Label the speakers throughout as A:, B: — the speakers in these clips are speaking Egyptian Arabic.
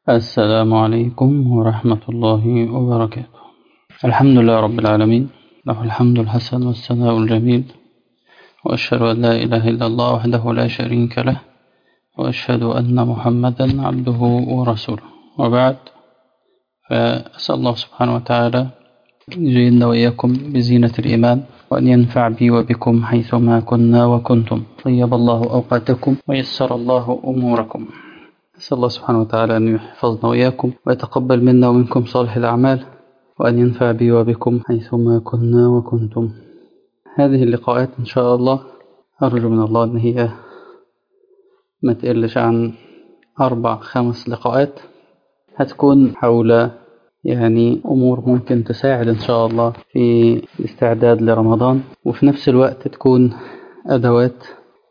A: السلام عليكم ورحمة الله وبركاته الحمد لله رب العالمين له الحمد الحسن والثناء الجميل وأشهد أن لا إله إلا الله وحده لا شريك له وأشهد أن محمدا عبده ورسوله وبعد فأسأل الله سبحانه وتعالى أن يزيننا وإياكم بزينة الإيمان وأن ينفع بي وبكم حيثما كنا وكنتم طيب الله أوقاتكم ويسر الله أموركم أسأل الله سبحانه وتعالى أن يحفظنا وإياكم ويتقبل منا ومنكم صالح الأعمال وأن ينفع بي وبكم حيثما كنا وكنتم هذه اللقاءات إن شاء الله أرجو من الله أن هي ما تقلش عن أربع خمس لقاءات هتكون حول يعني أمور ممكن تساعد إن شاء الله في الاستعداد لرمضان وفي نفس الوقت تكون أدوات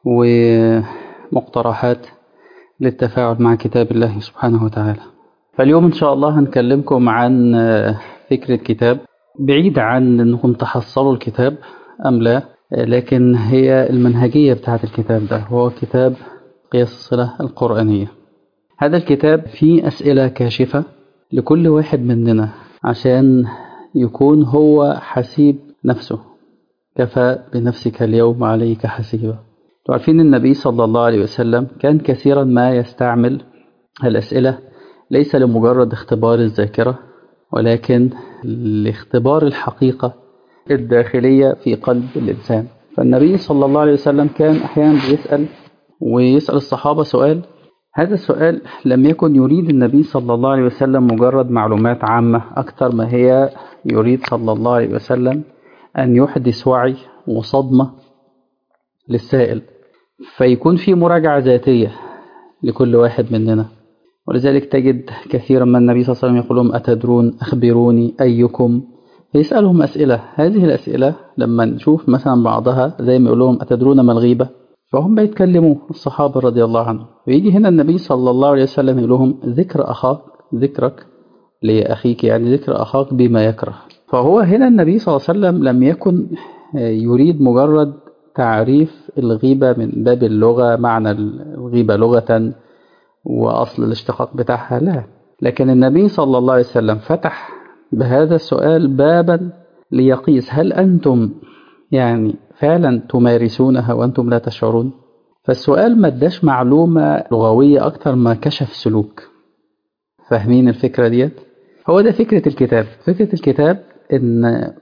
A: ومقترحات للتفاعل مع كتاب الله سبحانه وتعالى فاليوم إن شاء الله هنكلمكم عن فكرة كتاب بعيد عن أنكم تحصلوا الكتاب أم لا لكن هي المنهجية بتاعة الكتاب ده هو كتاب قياس الصلة القرآنية هذا الكتاب فيه أسئلة كاشفة لكل واحد مننا عشان يكون هو حسيب نفسه كفى بنفسك اليوم عليك حسيبا تعرفين النبي صلى الله عليه وسلم كان كثيرا ما يستعمل الأسئلة ليس لمجرد اختبار الذاكرة ولكن لاختبار الحقيقة الداخلية في قلب الإنسان فالنبي صلى الله عليه وسلم كان أحيانا بيسأل ويسأل الصحابة سؤال هذا السؤال لم يكن يريد النبي صلى الله عليه وسلم مجرد معلومات عامة أكثر ما هي يريد صلى الله عليه وسلم أن يحدث وعي وصدمة للسائل فيكون في مراجعة ذاتية لكل واحد مننا ولذلك تجد كثيرا من النبي صلى الله عليه وسلم يقول لهم أتدرون أخبروني أيكم فيسألهم أسئلة هذه الأسئلة لما نشوف مثلا بعضها زي ما يقول لهم أتدرون ما الغيبة فهم بيتكلموا الصحابة رضي الله عنهم ويجي هنا النبي صلى الله عليه وسلم يقول لهم ذكر أخاك ذكرك لأخيك يعني ذكر أخاك بما يكره فهو هنا النبي صلى الله عليه وسلم لم يكن يريد مجرد تعريف الغيبة من باب اللغة معنى الغيبة لغة وأصل الاشتقاق بتاعها لا لكن النبي صلى الله عليه وسلم فتح بهذا السؤال بابا ليقيس هل أنتم يعني فعلا تمارسونها وأنتم لا تشعرون فالسؤال ما اداش معلومة لغوية أكتر ما كشف سلوك فاهمين الفكرة ديت هو ده فكرة الكتاب فكرة الكتاب إن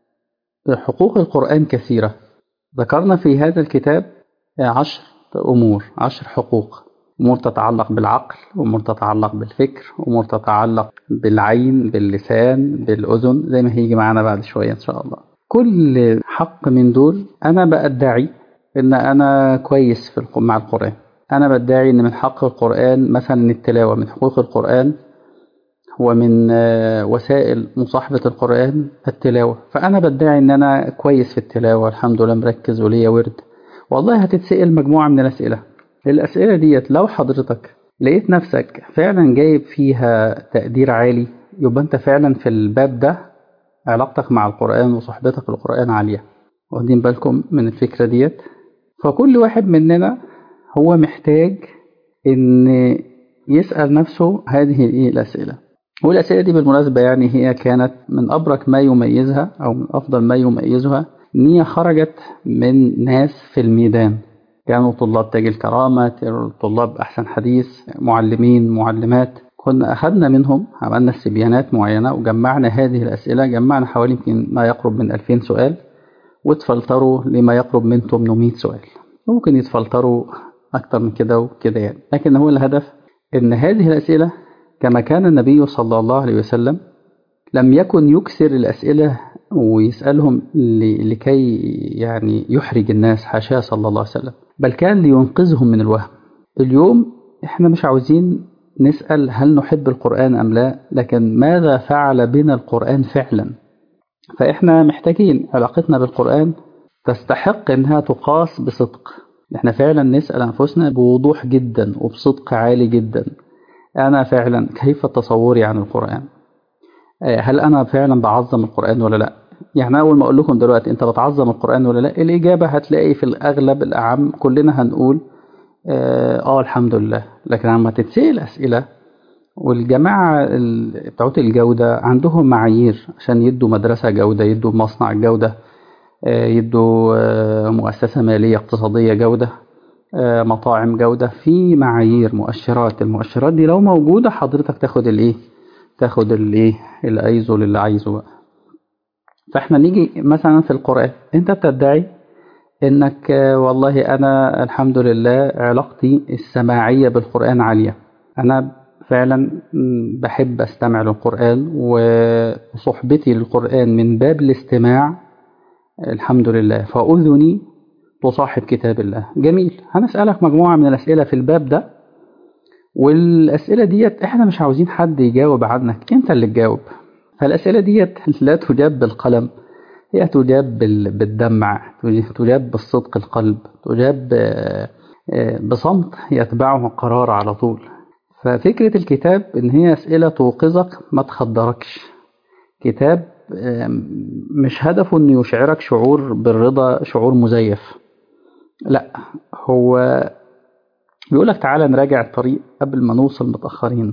A: حقوق القرآن كثيرة ذكرنا في هذا الكتاب عشر أمور عشر حقوق أمور تتعلق بالعقل أمور تتعلق بالفكر أمور تتعلق بالعين باللسان بالأذن زي ما هيجي معانا بعد شوية إن شاء الله كل حق من دول أنا بأدعي إن أنا كويس في مع القرآن أنا بدعي إن من حق القرآن مثلا التلاوة من حقوق القرآن ومن وسائل مصاحبة القرآن التلاوة فأنا بدعي إن أنا كويس في التلاوة الحمد لله مركز وليا ورد والله هتتسأل مجموعة من الأسئلة الأسئلة ديت لو حضرتك لقيت نفسك فعلا جايب فيها تقدير عالي يبقى أنت فعلا في الباب ده علاقتك مع القرآن وصحبتك للقرآن عالية واخدين بالكم من الفكرة ديت فكل واحد مننا هو محتاج إن يسأل نفسه هذه الأسئلة والأسئلة دي بالمناسبة يعني هي كانت من أبرك ما يميزها أو من أفضل ما يميزها إن هي خرجت من ناس في الميدان كانوا طلاب تاج الكرامة طلاب أحسن حديث معلمين معلمات كنا أخذنا منهم عملنا استبيانات معينة وجمعنا هذه الأسئلة جمعنا حوالي يمكن ما يقرب من 2000 سؤال وتفلتروا لما يقرب من 800 سؤال ممكن يتفلتروا أكتر من كده وكده يعني لكن هو الهدف إن هذه الأسئلة كما كان النبي صلى الله عليه وسلم لم يكن يكسر الأسئلة ويسألهم لكي يعني يحرج الناس حاشاه صلى الله عليه وسلم بل كان لينقذهم من الوهم اليوم احنا مش عاوزين نسأل هل نحب القرآن أم لا لكن ماذا فعل بنا القرآن فعلا فإحنا محتاجين علاقتنا بالقرآن تستحق إنها تقاس بصدق إحنا فعلا نسأل أنفسنا بوضوح جدا وبصدق عالي جدا أنا فعلا كيف تصوري عن القرآن هل أنا فعلا بعظم القرآن ولا لا يعني أول ما أقول لكم دلوقتي أنت بتعظم القرآن ولا لا الإجابة هتلاقي في الأغلب الأعم كلنا هنقول آه, آه الحمد لله لكن لما تتسأل أسئلة والجماعة ال- بتوع الجودة عندهم معايير عشان يدوا مدرسة جودة يدوا مصنع جودة آه، يدوا آه، مؤسسة مالية اقتصادية جودة آه، مطاعم جودة في معايير مؤشرات المؤشرات دي لو موجودة حضرتك تاخد الايه تاخد الايه الايزو اللي عايزه بقى فاحنا نيجي مثلا في القرآن انت بتدعي انك آه، والله انا الحمد لله علاقتي السماعية بالقرآن عالية انا فعلا م، بحب استمع للقرآن وصحبتي للقرآن من باب الاستماع الحمد لله فأذني تصاحب كتاب الله جميل هنسألك مجموعة من الأسئلة في الباب ده والأسئلة ديت احنا مش عاوزين حد يجاوب عنك انت اللي تجاوب فالأسئلة ديت لا تجاب بالقلم هي تجاب بال- بالدمع تجاب بالصدق القلب تجاب آه، آه، بصمت يتبعه قرار على طول ففكرة الكتاب إن هي أسئلة توقظك ما تخدركش كتاب آم، مش هدفه إنه يشعرك شعور بالرضا شعور مزيف لا هو بيقولك تعالى نراجع الطريق قبل ما نوصل متأخرين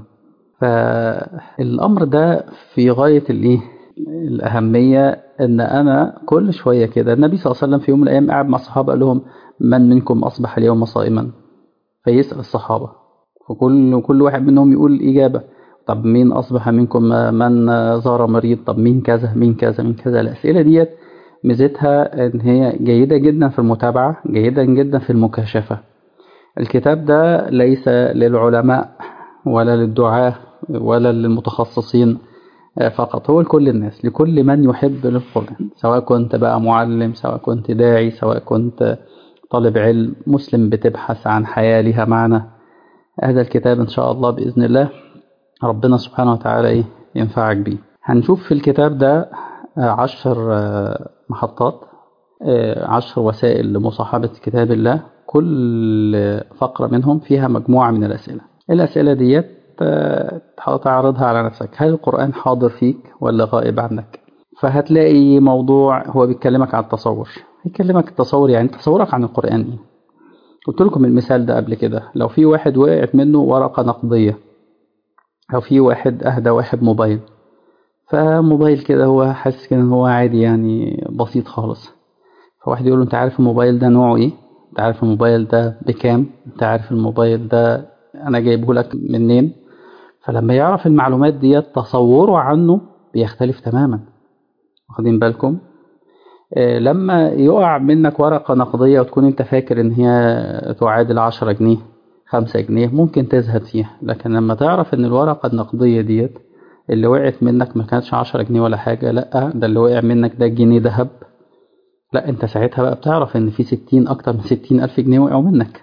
A: فالأمر ده في غاية الإيه الأهمية إن أنا كل شوية كده النبي صلى الله عليه وسلم في يوم من الأيام قاعد مع الصحابة قال لهم من منكم أصبح اليوم صائما فيسأل الصحابة وكل كل واحد منهم يقول إجابة طب مين أصبح منكم من زار مريض طب مين كذا مين كذا مين كذا الأسئلة ديت ميزتها إن هي جيدة جدا في المتابعة جيدة جدا في المكاشفة الكتاب ده ليس للعلماء ولا للدعاة ولا للمتخصصين آه، فقط هو لكل الناس لكل من يحب للقرآن سواء كنت بقى معلم سواء كنت داعي سواء كنت طالب علم مسلم بتبحث عن حياة لها معنى هذا الكتاب إن شاء الله بإذن الله ربنا سبحانه وتعالى إيه ينفعك بيه هنشوف في الكتاب ده آه، عشر آه، محطات آه، عشر وسائل لمصاحبة كتاب الله كل فقرة منهم فيها مجموعة من الأسئلة الأسئلة ديت آه، تعرضها على نفسك هل القرآن حاضر فيك ولا غائب عنك فهتلاقي موضوع هو بيكلمك عن التصور يكلمك التصور يعني تصورك عن القرآن إيه قلت لكم المثال ده قبل كده لو في واحد وقعت منه ورقة نقدية أو في واحد أهدى واحد موبايل فموبايل كده هو حاسس كده إن هو عادي يعني بسيط خالص فواحد يقول له أنت عارف الموبايل ده نوعه إيه؟ أنت عارف الموبايل ده بكام؟ أنت عارف الموبايل ده أنا جايبه لك منين؟ فلما يعرف المعلومات ديت تصوره عنه بيختلف تماما واخدين بالكم؟ آه، لما يقع منك ورقة نقدية وتكون انت فاكر ان هي تعادل عشرة جنيه خمسة جنيه ممكن تزهد فيها لكن لما تعرف ان الورقة النقدية ديت اللي وقعت منك ما كانتش عشرة جنيه ولا حاجة لا ده اللي وقع منك ده جنيه ذهب لا انت ساعتها بقى بتعرف ان في ستين اكتر من ستين الف جنيه وقعوا منك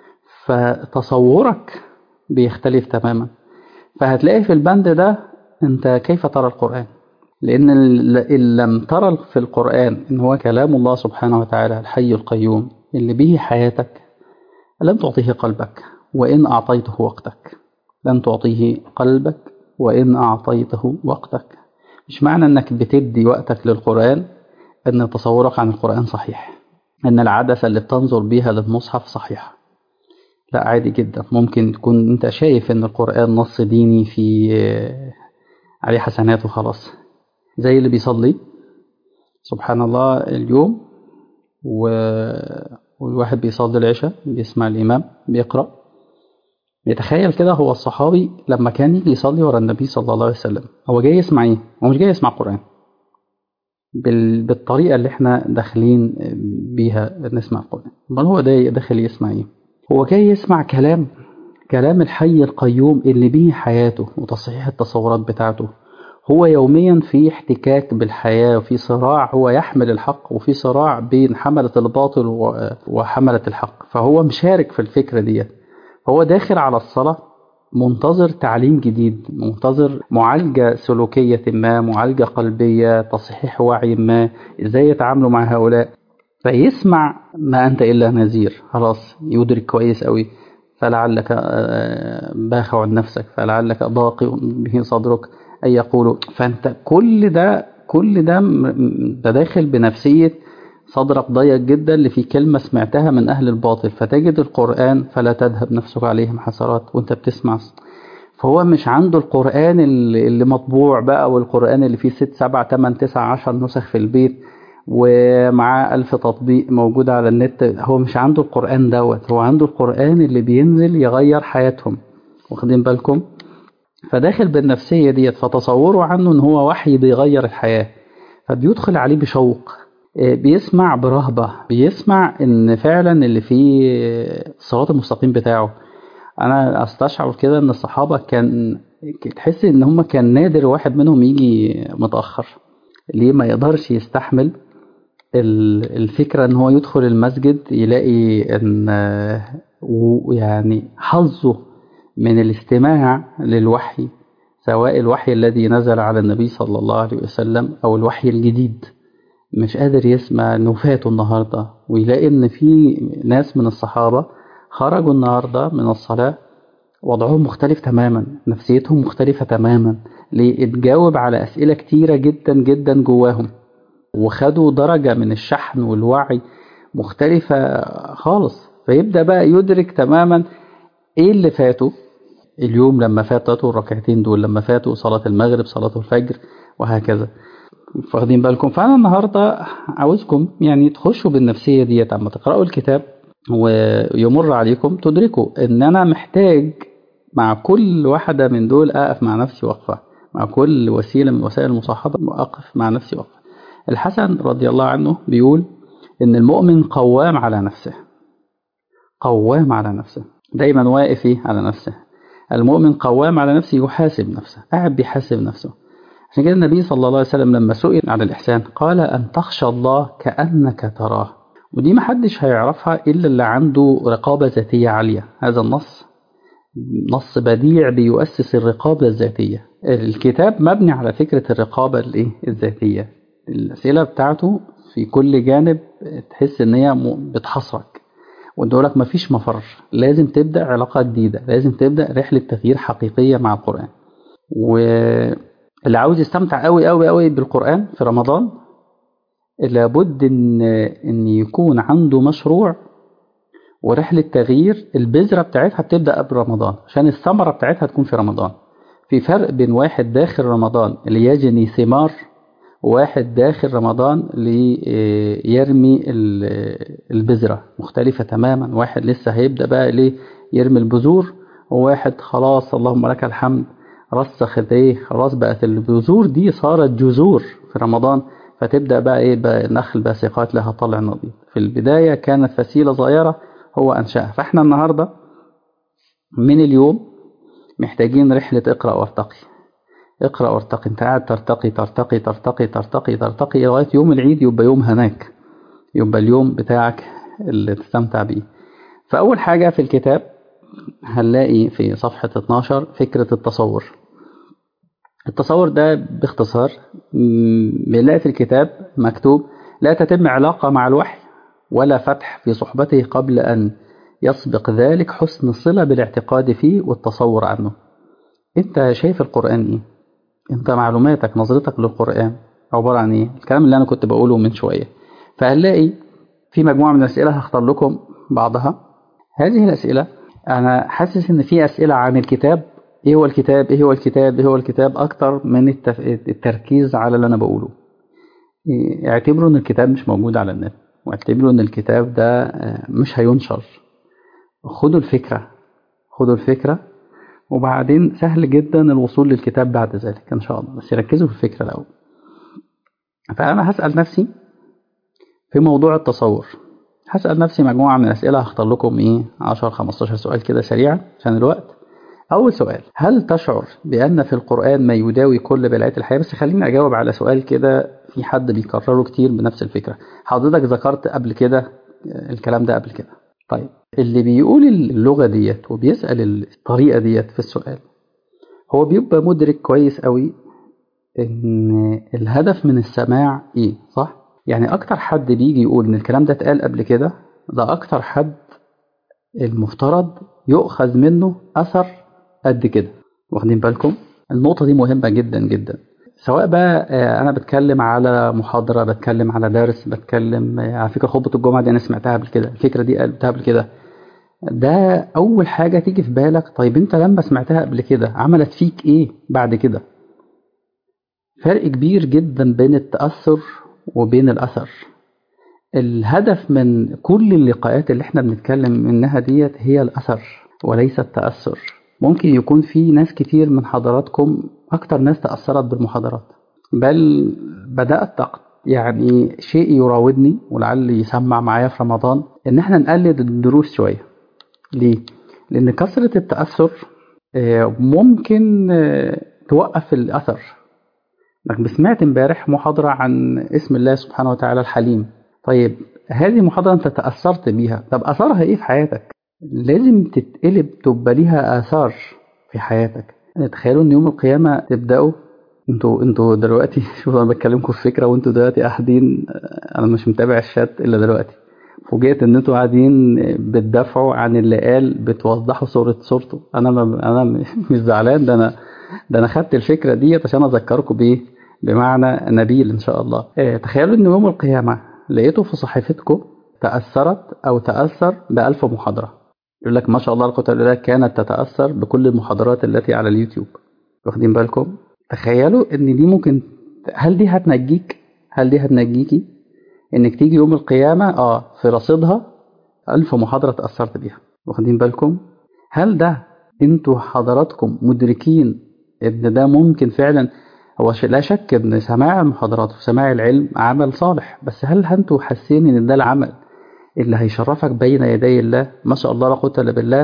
A: فتصورك بيختلف تماما فهتلاقي في البند ده انت كيف ترى القرآن لأن ال- إن لم ترى في القرآن إن هو كلام الله سبحانه وتعالى الحي القيوم اللي به حياتك لن تعطيه قلبك وإن أعطيته وقتك لن تعطيه قلبك وإن أعطيته وقتك مش معنى إنك بتدي وقتك للقرآن إن تصورك عن القرآن صحيح إن العدسة اللي بتنظر بيها للمصحف صحيحة لا عادي جدا ممكن تكون أنت شايف إن القرآن نص ديني في عليه حسنات وخلاص زي اللي بيصلي سبحان الله اليوم و... والواحد بيصلي العشاء بيسمع الإمام بيقرأ يتخيل كده هو الصحابي لما كان يجي يصلي ورا النبي صلى الله عليه وسلم هو جاي يسمع ايه؟ هو مش جاي يسمع قرآن بال... بالطريقة اللي احنا داخلين بيها نسمع القرآن امال هو ده داخل يسمع ايه؟ هو جاي يسمع كلام كلام الحي القيوم اللي به حياته وتصحيح التصورات بتاعته هو يوميا في احتكاك بالحياة وفي صراع هو يحمل الحق وفي صراع بين حملة الباطل و- وحملة الحق فهو مشارك في الفكرة دي هو داخل على الصلاة منتظر تعليم جديد منتظر معالجة سلوكية ما معالجة قلبية تصحيح وعي ما ازاي يتعاملوا مع هؤلاء فيسمع ما أنت إلا نذير خلاص يدرك كويس قوي فلعلك آه، باخع عن نفسك فلعلك ضاق به صدرك أن يقولوا فأنت كل ده كل ده م- م- ده داخل بنفسية صدرك ضيق جدا اللي في كلمة سمعتها من أهل الباطل فتجد القرآن فلا تذهب نفسك عليهم حسرات وأنت بتسمع فهو مش عنده القرآن اللي اللي مطبوع بقى والقرآن اللي فيه ست سبع تمن تسع عشر نسخ في البيت ومعاه ألف تطبيق موجود على النت هو مش عنده القرآن دوت هو عنده القرآن اللي بينزل يغير حياتهم واخدين بالكم فداخل بالنفسية ديت فتصوروا عنه ان هو وحي بيغير الحياة فبيدخل عليه بشوق آه، بيسمع برهبة بيسمع ان فعلا اللي فيه الصراط المستقيم بتاعه انا استشعر كده ان الصحابة كان تحس ان هم كان نادر واحد منهم يجي متأخر ليه ما يقدرش يستحمل ال- الفكرة ان هو يدخل المسجد يلاقي ان آه، و- يعني حظه من الاستماع للوحي سواء الوحي الذي نزل على النبي صلى الله عليه وسلم او الوحي الجديد مش قادر يسمع انه فاته النهارده ويلاقي ان في ناس من الصحابه خرجوا النهارده من الصلاه وضعهم مختلف تماما نفسيتهم مختلفه تماما ليه اتجاوب على اسئله كتيره جدا جدا جواهم وخدوا درجه من الشحن والوعي مختلفه خالص فيبدا بقى يدرك تماما ايه اللي فاته اليوم لما فاتته الركعتين دول لما فاتوا صلاه المغرب صلاه الفجر وهكذا واخدين بالكم فانا النهارده عاوزكم يعني تخشوا بالنفسيه ديت اما تقراوا الكتاب ويمر عليكم تدركوا ان انا محتاج مع كل واحده من دول اقف مع نفسي وقفه مع كل وسيله من وسائل المصاحبه اقف مع نفسي وقفه الحسن رضي الله عنه بيقول ان المؤمن قوام على نفسه قوام على نفسه دايما واقف إيه؟ على نفسه المؤمن قوام على نفسه يحاسب نفسه قاعد بيحاسب نفسه عشان كده النبي صلى الله عليه وسلم لما سئل عن الإحسان قال أن تخشى الله كأنك تراه ودي محدش هيعرفها إلا اللي عنده رقابة ذاتية عالية هذا النص نص بديع بيؤسس الرقابة الذاتية الكتاب مبني على فكرة الرقابة الإيه؟ الذاتية الأسئلة بتاعته في كل جانب تحس إن هي م- بتحصرك وتقول لك مفيش مفر لازم تبدأ علاقة جديدة لازم تبدأ رحلة تغيير حقيقية مع القرآن واللي عاوز يستمتع قوي قوي قوي بالقرآن في رمضان لابد ان ان يكون عنده مشروع ورحلة تغيير البذرة بتاعتها بتبدأ قبل رمضان عشان الثمرة بتاعتها تكون في رمضان في فرق بين واحد داخل رمضان ليجني ثمار وواحد داخل رمضان ليرمي البذرة مختلفة تماما واحد لسه هيبدأ بقى ليه يرمي البذور وواحد خلاص اللهم لك الحمد رسخ ايه خلاص بقت البذور دي صارت جذور في رمضان فتبدأ بقى ايه بقى النخل باسقات لها طلع نضيد في البداية كانت فسيلة صغيرة هو أنشأها فاحنا النهاردة من اليوم محتاجين رحلة اقرأ وارتقي اقرأ وارتقي انت قاعد ترتقي ترتقي ترتقي ترتقي ترتقي لغاية يوم العيد يبقى يوم هناك يبقى اليوم بتاعك اللي تستمتع بيه فأول حاجة في الكتاب هنلاقي في صفحة 12 فكرة التصور التصور ده باختصار بنلاقي في الكتاب مكتوب لا تتم علاقة مع الوحي ولا فتح في صحبته قبل أن يسبق ذلك حسن الصلة بالاعتقاد فيه والتصور عنه انت شايف القرآن ايه انت معلوماتك نظرتك للقرآن عبارة عن ايه الكلام اللي انا كنت بقوله من شوية فهنلاقي في مجموعة من الأسئلة هختار لكم بعضها هذه الأسئلة أنا حاسس إن في أسئلة عن الكتاب إيه هو الكتاب إيه هو الكتاب إيه هو الكتاب أكتر من التف... التركيز على اللي أنا بقوله اعتبروا إن الكتاب مش موجود على النت واعتبروا إن الكتاب ده مش هينشر خدوا الفكرة خدوا الفكرة وبعدين سهل جدا الوصول للكتاب بعد ذلك إن شاء الله بس ركزوا في الفكرة الأول فأنا هسأل نفسي في موضوع التصور هسأل نفسي مجموعة من الأسئلة هختار لكم إيه 10 15 سؤال كده سريعا عشان الوقت أول سؤال هل تشعر بأن في القرآن ما يداوي كل بلايات الحياة بس خليني أجاوب على سؤال كده في حد بيكرره كتير بنفس الفكرة حضرتك ذكرت قبل كده الكلام ده قبل كده طيب اللي بيقول اللغة ديت وبيسأل الطريقة ديت في السؤال هو بيبقى مدرك كويس قوي ان الهدف من السماع ايه صح يعني اكتر حد بيجي يقول ان الكلام ده اتقال قبل كده ده اكتر حد المفترض يؤخذ منه اثر قد كده واخدين بالكم النقطة دي مهمة جدا جدا سواء بقى انا بتكلم على محاضرة بتكلم على درس بتكلم على فكرة خطبة الجمعة دي انا سمعتها قبل كده الفكرة دي قلتها قبل كده ده أول حاجة تيجي في بالك طيب أنت لما سمعتها قبل كده عملت فيك إيه بعد كده فرق كبير جدا بين التأثر وبين الأثر الهدف من كل اللقاءات اللي احنا بنتكلم منها ديت هي الأثر وليس التأثر ممكن يكون في ناس كتير من حضراتكم أكتر ناس تأثرت بالمحاضرات بل بدأت يعني شيء يراودني ولعل يسمع معايا في رمضان إن احنا نقلد الدروس شوية ليه؟ لأن كثرة التأثر ممكن توقف الأثر انك سمعت امبارح محاضرة عن اسم الله سبحانه وتعالى الحليم طيب هذه محاضرة انت تأثرت بيها طب أثرها ايه في حياتك لازم تتقلب تبقى ليها آثار في حياتك تخيلوا ان يوم القيامة تبدأوا انتوا انتوا دلوقتي شوف انا بتكلمكم في فكرة وانتوا دلوقتي قاعدين انا مش متابع الشات الا دلوقتي فوجئت ان انتوا قاعدين بتدافعوا عن اللي قال بتوضحوا صورة صورته انا ما انا مش زعلان ده انا ده انا خدت الفكرة ديت عشان اذكركم بايه بمعنى نبيل ان شاء الله اه تخيلوا ان يوم القيامة لقيته في صحيفتكم تأثرت او تأثر بألف محاضرة يقول لك ما شاء الله القوة إلا كانت تتأثر بكل المحاضرات التي على اليوتيوب واخدين بالكم تخيلوا ان دي ممكن هل دي هتنجيك هل دي هتنجيكي انك تيجي يوم القيامة اه في رصيدها ألف محاضرة تأثرت بيها واخدين بالكم هل ده انتوا حضراتكم مدركين ان ده ممكن فعلا هو لا شك ان سماع المحاضرات وسماع العلم عمل صالح بس هل انتوا حاسين ان ده العمل اللي هيشرفك بين يدي الله ما شاء الله لا قوة إلا بالله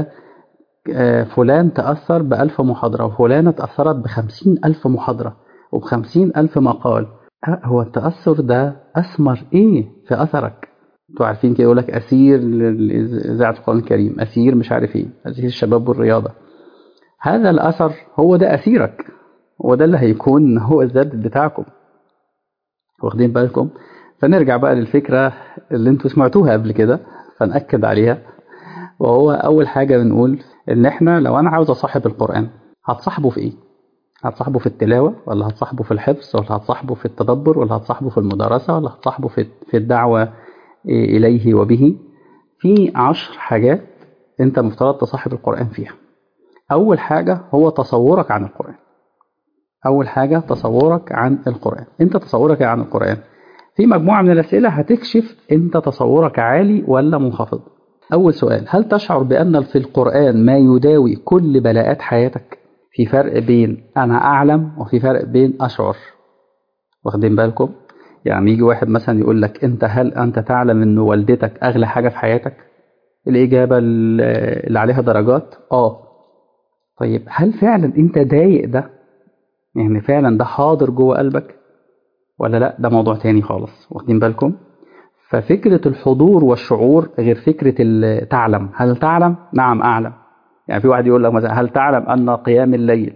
A: فلان تأثر بألف محاضرة وفلانة تأثرت بخمسين ألف محاضرة وبخمسين ألف مقال هو التأثر ده أثمر إيه في أثرك انتوا عارفين كده يقول لك أسير إذاعة القرآن الكريم أسير مش عارف إيه أسير الشباب والرياضة هذا الأثر هو ده أسيرك هو ده اللي هيكون هو الزاد بتاعكم واخدين بالكم فنرجع بقى للفكرة اللي انتوا سمعتوها قبل كده فنأكد عليها وهو أول حاجة بنقول إن إحنا لو أنا عاوز أصاحب القرآن هتصاحبه في إيه؟ هتصاحبه في التلاوة ولا هتصاحبه في الحفظ ولا هتصاحبه في التدبر ولا هتصاحبه في المدارسة ولا هتصاحبه في في الدعوة إليه وبه في عشر حاجات أنت مفترض تصاحب القرآن فيها أول حاجة هو تصورك عن القرآن أول حاجة تصورك عن القرآن أنت تصورك عن القرآن في مجموعة من الأسئلة هتكشف أنت تصورك عالي ولا منخفض أول سؤال هل تشعر بأن في القرآن ما يداوي كل بلاءات حياتك في فرق بين أنا أعلم وفي فرق بين أشعر واخدين بالكم يعني يجي واحد مثلا يقول لك أنت هل أنت تعلم أن والدتك أغلى حاجة في حياتك الإجابة اللي عليها درجات آه طيب هل فعلا أنت ضايق ده يعني فعلا ده حاضر جوه قلبك ولا لا ده موضوع تاني خالص واخدين بالكم ففكرة الحضور والشعور غير فكرة تعلم هل تعلم نعم أعلم يعني في واحد يقول لك مثلا هل تعلم أن قيام الليل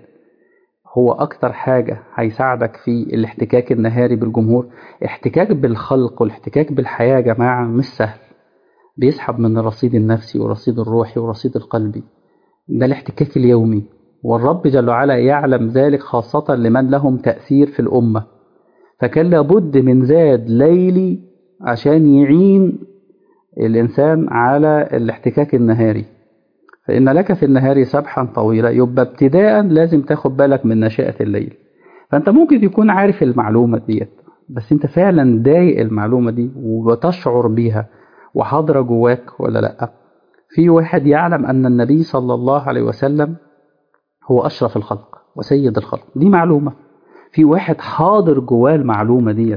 A: هو أكتر حاجة هيساعدك في الاحتكاك النهاري بالجمهور احتكاك بالخلق والاحتكاك بالحياة يا جماعة مش سهل بيسحب من الرصيد النفسي والرصيد الروحي والرصيد القلبي ده الاحتكاك اليومي والرب جل وعلا يعلم ذلك خاصة لمن لهم تأثير في الأمة فكان لابد من زاد ليلي عشان يعين الإنسان على الاحتكاك النهاري فإن لك في النهار سبحا طويلا يبقى ابتداء لازم تاخد بالك من نشاءة الليل فأنت ممكن تكون عارف المعلومة ديت بس أنت فعلا ضايق المعلومة دي وتشعر بيها وحاضرة جواك ولا لأ في واحد يعلم أن النبي صلى الله عليه وسلم هو أشرف الخلق وسيد الخلق دي معلومة في واحد حاضر جواه المعلومة ديت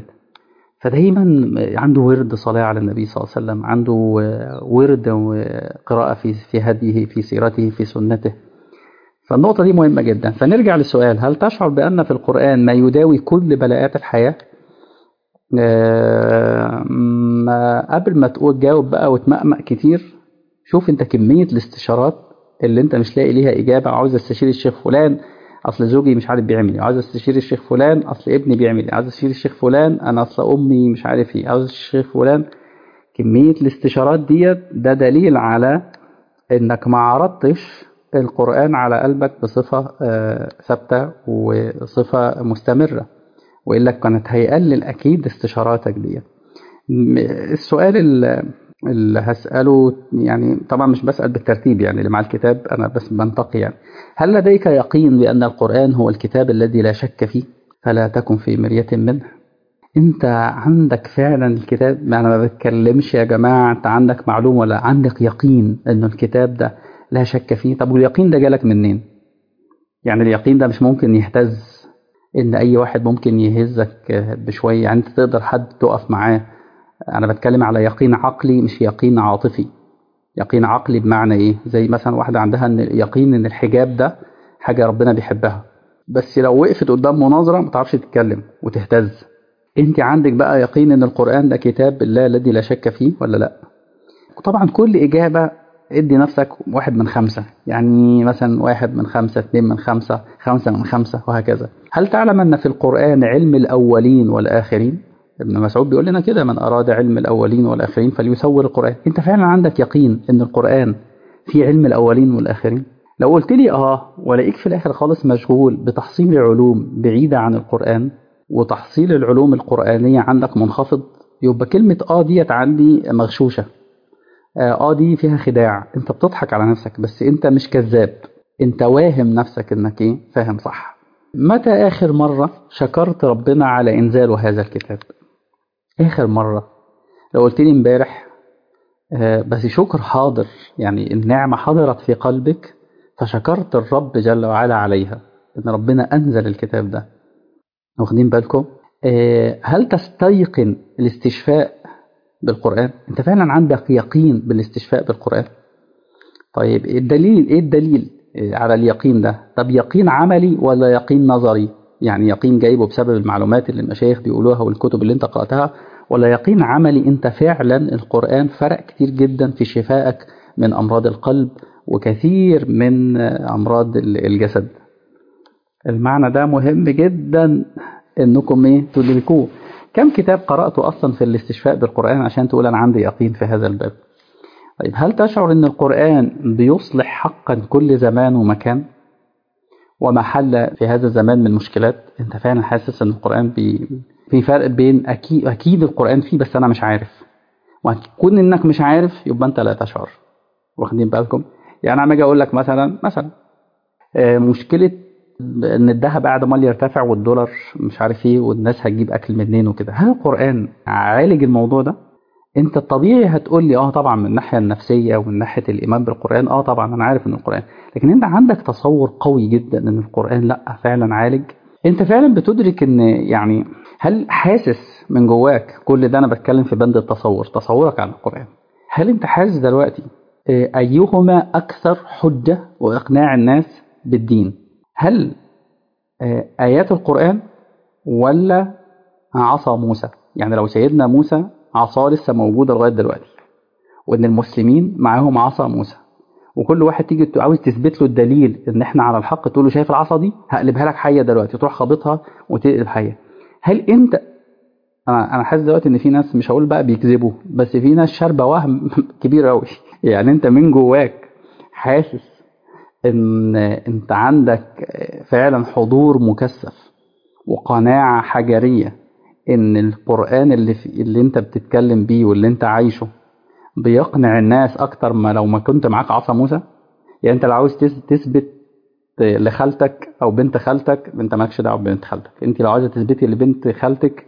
A: فدايما عنده ورد صلاة على النبي صلى الله عليه وسلم عنده ورد وقراءة في في هديه في سيرته في سنته فالنقطة دي مهمة جدا فنرجع للسؤال هل تشعر بأن في القرآن ما يداوي كل بلاءات الحياة ما قبل ما تقول جاوب بقى وتمأمأ كتير شوف انت كمية الاستشارات اللي انت مش لاقي ليها إجابة عاوز استشير الشيخ فلان اصل زوجي مش عارف بيعمل ايه عاوز استشير الشيخ فلان اصل ابني بيعمل ايه عاوز استشير الشيخ فلان انا اصل امي مش عارف ايه عاوز الشيخ فلان كمية الاستشارات ديت ده دليل على انك ما عرضتش القرآن على قلبك بصفة ثابتة وصفة مستمرة وإلا كانت هيقلل أكيد استشاراتك ديت السؤال اللي هسأله يعني طبعا مش بسأل بالترتيب يعني اللي مع الكتاب أنا بس بنتقي يعني هل لديك يقين بأن القرآن هو الكتاب الذي لا شك فيه فلا تكن في مرية منه انت عندك فعلا الكتاب انا ما بتكلمش يا جماعة انت عندك معلومة ولا عندك يقين ان الكتاب ده لا شك فيه طب واليقين ده جالك منين يعني اليقين ده مش ممكن يهتز ان اي واحد ممكن يهزك بشوية يعني انت تقدر حد تقف معاه انا بتكلم على يقين عقلي مش يقين عاطفي يقين عقلي بمعنى ايه زي مثلا واحدة عندها ان يقين ان الحجاب ده حاجة ربنا بيحبها بس لو وقفت قدام مناظرة ما تعرفش تتكلم وتهتز انت عندك بقى يقين ان القرآن ده كتاب الله الذي لا شك فيه ولا لا طبعا كل إجابة ادي نفسك واحد من خمسة يعني مثلا واحد من خمسة اثنين من خمسة خمسة من خمسة وهكذا هل تعلم أن في القرآن علم الأولين والآخرين ابن مسعود بيقول لنا كده من أراد علم الأولين والآخرين فليسور القرآن أنت فعلا عندك يقين أن القرآن في علم الأولين والآخرين لو قلت لي آه ولاقيك في الآخر خالص مشغول بتحصيل علوم بعيدة عن القرآن وتحصيل العلوم القرآنية عندك منخفض يبقى كلمة آه ديت عندي مغشوشة آه دي فيها خداع أنت بتضحك على نفسك بس أنت مش كذاب أنت واهم نفسك أنك إيه فاهم صح متى آخر مرة شكرت ربنا على إنزاله هذا الكتاب آخر مرة لو قلت لي امبارح آه بس شكر حاضر يعني النعمة حضرت في قلبك فشكرت الرب جل وعلا عليها إن ربنا أنزل الكتاب ده واخدين بالكم آه هل تستيقن الاستشفاء بالقرآن انت فعلا عندك يقين بالاستشفاء بالقرآن طيب الدليل ايه الدليل على اليقين ده طب يقين عملي ولا يقين نظري يعني يقين جايبه بسبب المعلومات اللي المشايخ بيقولوها والكتب اللي انت قرأتها ولا يقين عملي انت فعلا القرآن فرق كتير جدا في شفائك من أمراض القلب وكثير من أمراض الجسد المعنى ده مهم جدا انكم ايه تدركوه كم كتاب قرأته أصلا في الاستشفاء بالقرآن عشان تقول أنا عندي يقين في هذا الباب طيب هل تشعر أن القرآن بيصلح حقا كل زمان ومكان وما حل في هذا الزمان من مشكلات أنت فعلا حاسس أن القرآن بي في فرق بين أكيد, أكيد القرآن فيه بس أنا مش عارف وكون إنك مش عارف يبقى أنت لا تشعر واخدين بالكم يعني أنا أجي أقول لك مثلا مثلا مشكلة ان الذهب قاعد عمال يرتفع والدولار مش عارف ايه والناس هتجيب اكل منين وكده هل القران عالج الموضوع ده انت الطبيعي هتقول لي اه طبعا من الناحيه النفسيه ومن ناحيه الايمان بالقران اه طبعا انا عارف ان القران لكن انت عندك تصور قوي جدا ان القران لا فعلا عالج انت فعلا بتدرك ان يعني هل حاسس من جواك كل ده انا بتكلم في بند التصور تصورك عن القران هل انت حاسس دلوقتي ايهما اكثر حجه واقناع الناس بالدين هل آيات القرآن ولا عصا موسى يعني لو سيدنا موسى عصا لسه موجودة لغاية دلوقتي وإن المسلمين معاهم عصا موسى وكل واحد تيجي عاوز تثبت له الدليل ان احنا على الحق تقول له شايف العصا دي هقلبها لك حيه دلوقتي تروح خابطها وتقلب حيه هل انت انا انا حاسس دلوقتي ان في ناس مش هقول بقى بيكذبوا بس في ناس شاربه وهم كبير قوي يعني انت من جواك حاسس ان انت عندك فعلا حضور مكثف وقناعة حجرية ان القرآن اللي, في اللي انت بتتكلم بيه واللي انت عايشه بيقنع الناس اكتر ما لو ما كنت معاك عصا موسى يعني انت لو عاوز تثبت لخالتك او بنت خالتك انت مالكش دعوه ببنت خالتك انت لو عايزه تثبتي لبنت خالتك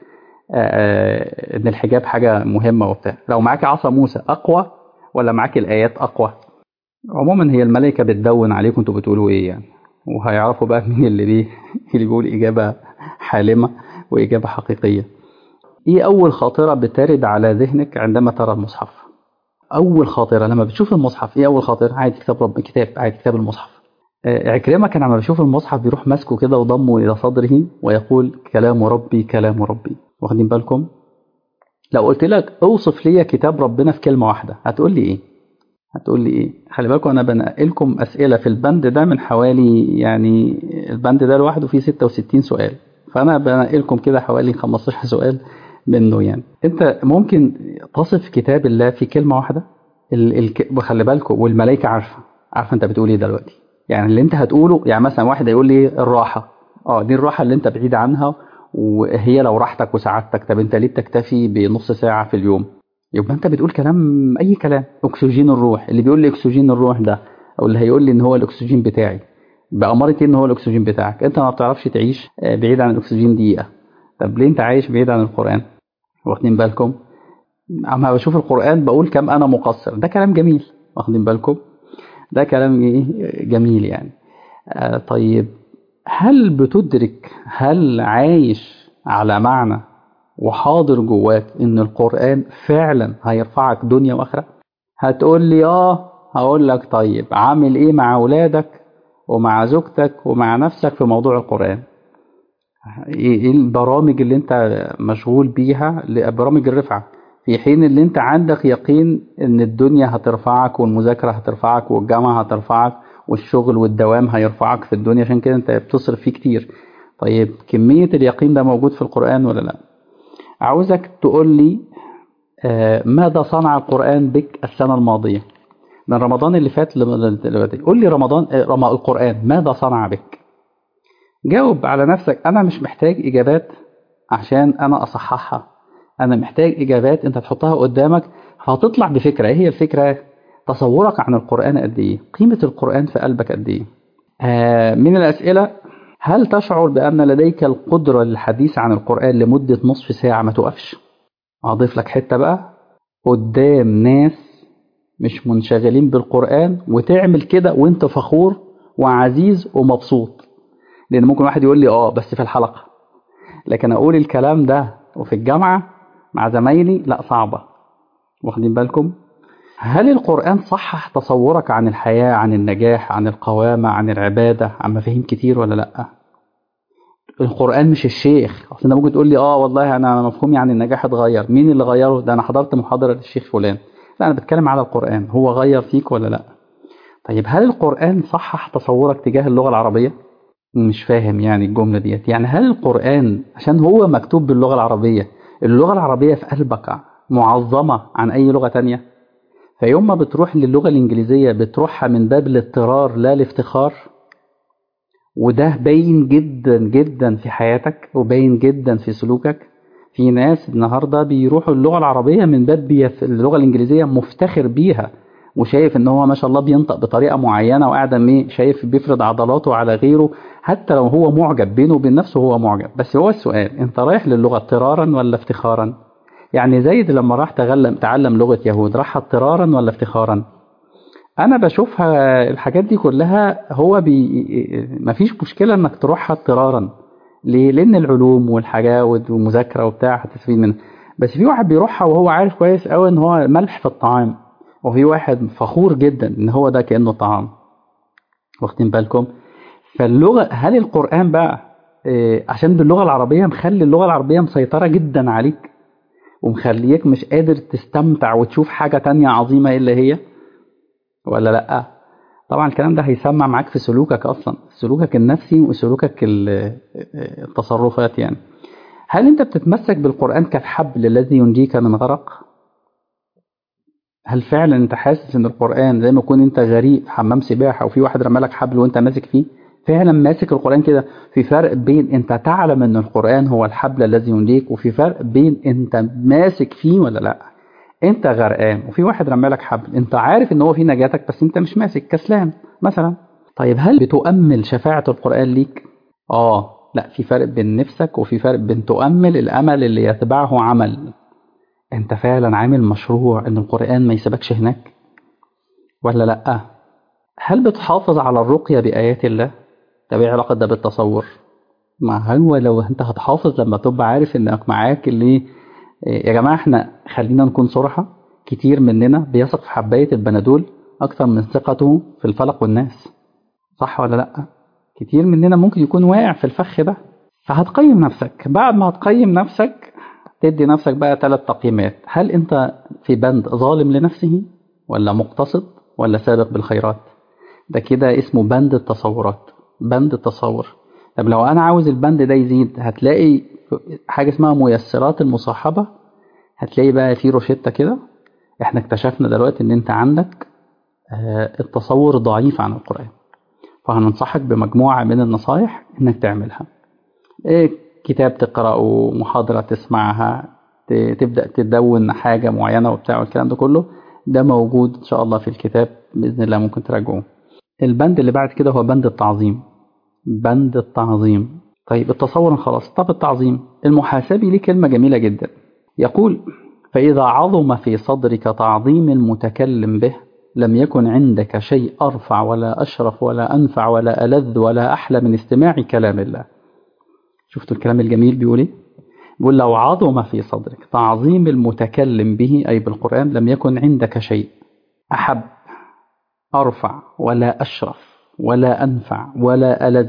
A: ان الحجاب حاجه مهمه وبتاع لو معاك عصا موسى اقوى ولا معاك الايات اقوى عموما هي الملائكة بتدون عليكم انتوا بتقولوا ايه يعني وهيعرفوا بقى مين اللي بيه اللي بيقول إجابة حالمة وإجابة حقيقية ايه أول خاطرة بترد على ذهنك عندما ترى المصحف أول خاطرة لما بتشوف المصحف ايه أول خاطرة عادي كتاب رب كتاب عادي كتاب المصحف عكرمة كان لما بيشوف المصحف بيروح ماسكه كده وضمه إلى صدره ويقول كلام ربي كلام ربي واخدين بالكم لو قلت لك اوصف لي كتاب ربنا في كلمة واحدة هتقول لي ايه هتقول لي ايه خلي بالكم انا بنقلكم اسئله في البند ده من حوالي يعني البند ده لوحده فيه 66 سؤال فانا بنقلكم كده حوالي 15 سؤال منه يعني انت ممكن تصف كتاب الله في كلمه واحده ال... خلي بالكم والملائكه عارفه عارفه انت بتقول ايه دلوقتي يعني اللي انت هتقوله يعني مثلا واحد هيقول لي الراحه اه دي الراحه اللي انت بعيد عنها وهي لو راحتك وسعادتك طب انت ليه بتكتفي بنص ساعه في اليوم يبقى انت بتقول كلام اي كلام اكسجين الروح اللي بيقول لي اكسجين الروح ده او اللي هيقول لي ان هو الاكسجين بتاعي بأمارة ان هو الاكسجين بتاعك انت ما بتعرفش تعيش بعيد عن الاكسجين دقيقة طب ليه انت عايش بعيد عن القرآن واخدين بالكم اما بشوف القرآن بقول كم انا مقصر ده كلام جميل واخدين بالكم ده كلام ايه جميل يعني آه طيب هل بتدرك هل عايش على معنى وحاضر جواك ان القرآن فعلا هيرفعك دنيا واخرة هتقول لي اه هقول لك طيب عامل ايه مع اولادك ومع زوجتك ومع نفسك في موضوع القرآن ايه البرامج اللي انت مشغول بيها برامج الرفعة في حين اللي انت عندك يقين ان الدنيا هترفعك والمذاكرة هترفعك والجامعة هترفعك والشغل والدوام هيرفعك في الدنيا عشان كده انت بتصرف فيه كتير طيب كمية اليقين ده موجود في القرآن ولا لا عاوزك تقول لي آه ماذا صنع القرآن بك السنة الماضية من رمضان اللي فات دلوقتي قول لي رمضان رمى القرآن ماذا صنع بك جاوب على نفسك أنا مش محتاج إجابات عشان أنا أصححها أنا محتاج إجابات أنت تحطها قدامك هتطلع بفكرة إيه هي الفكرة تصورك عن القرآن قد إيه قيمة القرآن في قلبك قد إيه آه من الأسئلة هل تشعر بأن لديك القدرة للحديث عن القرآن لمدة نصف ساعة ما توقفش أضيف لك حتة بقى قدام ناس مش منشغلين بالقرآن وتعمل كده وانت فخور وعزيز ومبسوط لأن ممكن واحد يقول لي اه بس في الحلقة لكن أقول الكلام ده وفي الجامعة مع زمايلي لا صعبة واخدين بالكم هل القرآن صحح تصورك عن الحياة عن النجاح عن القوامة عن العبادة عن مفاهيم كتير ولا لأ القرآن مش الشيخ اصل انت ممكن تقول لي اه والله انا مفهومي عن النجاح اتغير مين اللي غيره ده انا حضرت محاضرة للشيخ فلان لا انا بتكلم على القرآن هو غير فيك ولا لا طيب هل القرآن صحح تصورك تجاه اللغة العربية مش فاهم يعني الجملة ديت يعني هل القرآن عشان هو مكتوب باللغة العربية اللغة العربية في قلبك معظمة عن أي لغة تانية فيوم ما بتروح للغة الإنجليزية بتروحها من باب الاضطرار لا الافتخار وده باين جدا جدا في حياتك وباين جدا في سلوكك في ناس النهاردة بيروحوا اللغة العربية من باب اللغة الإنجليزية مفتخر بيها وشايف ان هو ما شاء الله بينطق بطريقة معينة وقاعد ايه شايف بيفرض عضلاته على غيره حتى لو هو معجب بينه وبين نفسه هو معجب بس هو السؤال انت رايح للغة اضطرارا ولا افتخارا يعني زيد لما راح تغلم تعلم لغة يهود راح اضطرارا ولا افتخارا انا بشوفها الحاجات دي كلها هو بي مفيش مشكلة انك تروحها اضطرارا ليه لان العلوم والحاجات والمذاكرة وبتاع هتستفيد منها بس في واحد بيروحها وهو عارف كويس قوي ان هو ملح في الطعام وفي واحد فخور جدا ان هو ده كانه طعام واخدين بالكم فاللغه هل القران بقى إيه عشان باللغه العربيه مخلي اللغه العربيه مسيطره جدا عليك ومخليك مش قادر تستمتع وتشوف حاجه تانية عظيمه الا هي ولا لا طبعا الكلام ده هيسمع معاك في سلوكك اصلا سلوكك النفسي وسلوكك التصرفات يعني هل انت بتتمسك بالقران كالحبل الذي ينجيك من غرق هل فعلا انت حاسس ان القرآن زي ما يكون انت غريق في حمام سباحة وفي واحد رمى لك حبل وانت ماسك فيه فعلا ماسك القرآن كده في فرق بين انت تعلم ان القرآن هو الحبل الذي ينجيك وفي فرق بين انت ماسك فيه ولا لا انت غرقان وفي واحد رمى لك حبل انت عارف ان هو في نجاتك بس انت مش ماسك كسلان مثلا طيب هل بتؤمل شفاعة القرآن ليك اه لا في فرق بين نفسك وفي فرق بين تؤمل الامل اللي يتبعه عمل انت فعلا عامل مشروع ان القرآن ما يسيبكش هناك ولا لا هل بتحافظ على الرقية بآيات الله طب ايه علاقة ده بالتصور ما هو لو انت هتحافظ لما تبقى عارف انك معاك اللي يا جماعة احنا خلينا نكون صراحة كتير مننا بيثق في حباية البنادول اكتر من ثقته في الفلق والناس صح ولا لا كتير مننا ممكن يكون واقع في الفخ ده فهتقيم نفسك بعد ما هتقيم نفسك تدي نفسك بقى ثلاث تقييمات هل انت في بند ظالم لنفسه ولا مقتصد ولا سابق بالخيرات ده كده اسمه بند التصورات بند التصور طب لو انا عاوز البند ده يزيد هتلاقي حاجة اسمها ميسرات المصاحبة هتلاقي بقى في روشتة كده احنا اكتشفنا دلوقتي ان انت عندك التصور ضعيف عن القرآن فهننصحك بمجموعة من النصايح انك تعملها إيه كتاب تقرأه محاضرة تسمعها ت- تبدا تدون حاجه معينه وبتاع والكلام ده كله ده موجود ان شاء الله في الكتاب باذن الله ممكن تراجعوه البند اللي بعد كده هو بند التعظيم بند التعظيم طيب التصور خلاص طب التعظيم المحاسبي ليه كلمه جميله جدا يقول فاذا عظم في صدرك تعظيم المتكلم به لم يكن عندك شيء ارفع ولا اشرف ولا انفع ولا الذ ولا احلى من استماع كلام الله شفتوا الكلام الجميل بيقول ايه بيقول لو عظم في صدرك تعظيم المتكلم به أي بالقرآن لم يكن عندك شيء أحب أرفع ولا أشرف ولا أنفع ولا ألذ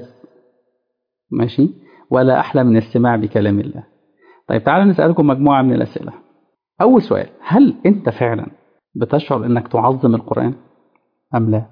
A: ماشي ولا أحلى من الاستماع بكلام الله طيب تعالوا نسألكم مجموعة من الأسئلة أول سؤال هل أنت فعلا بتشعر أنك تعظم القرآن أم لا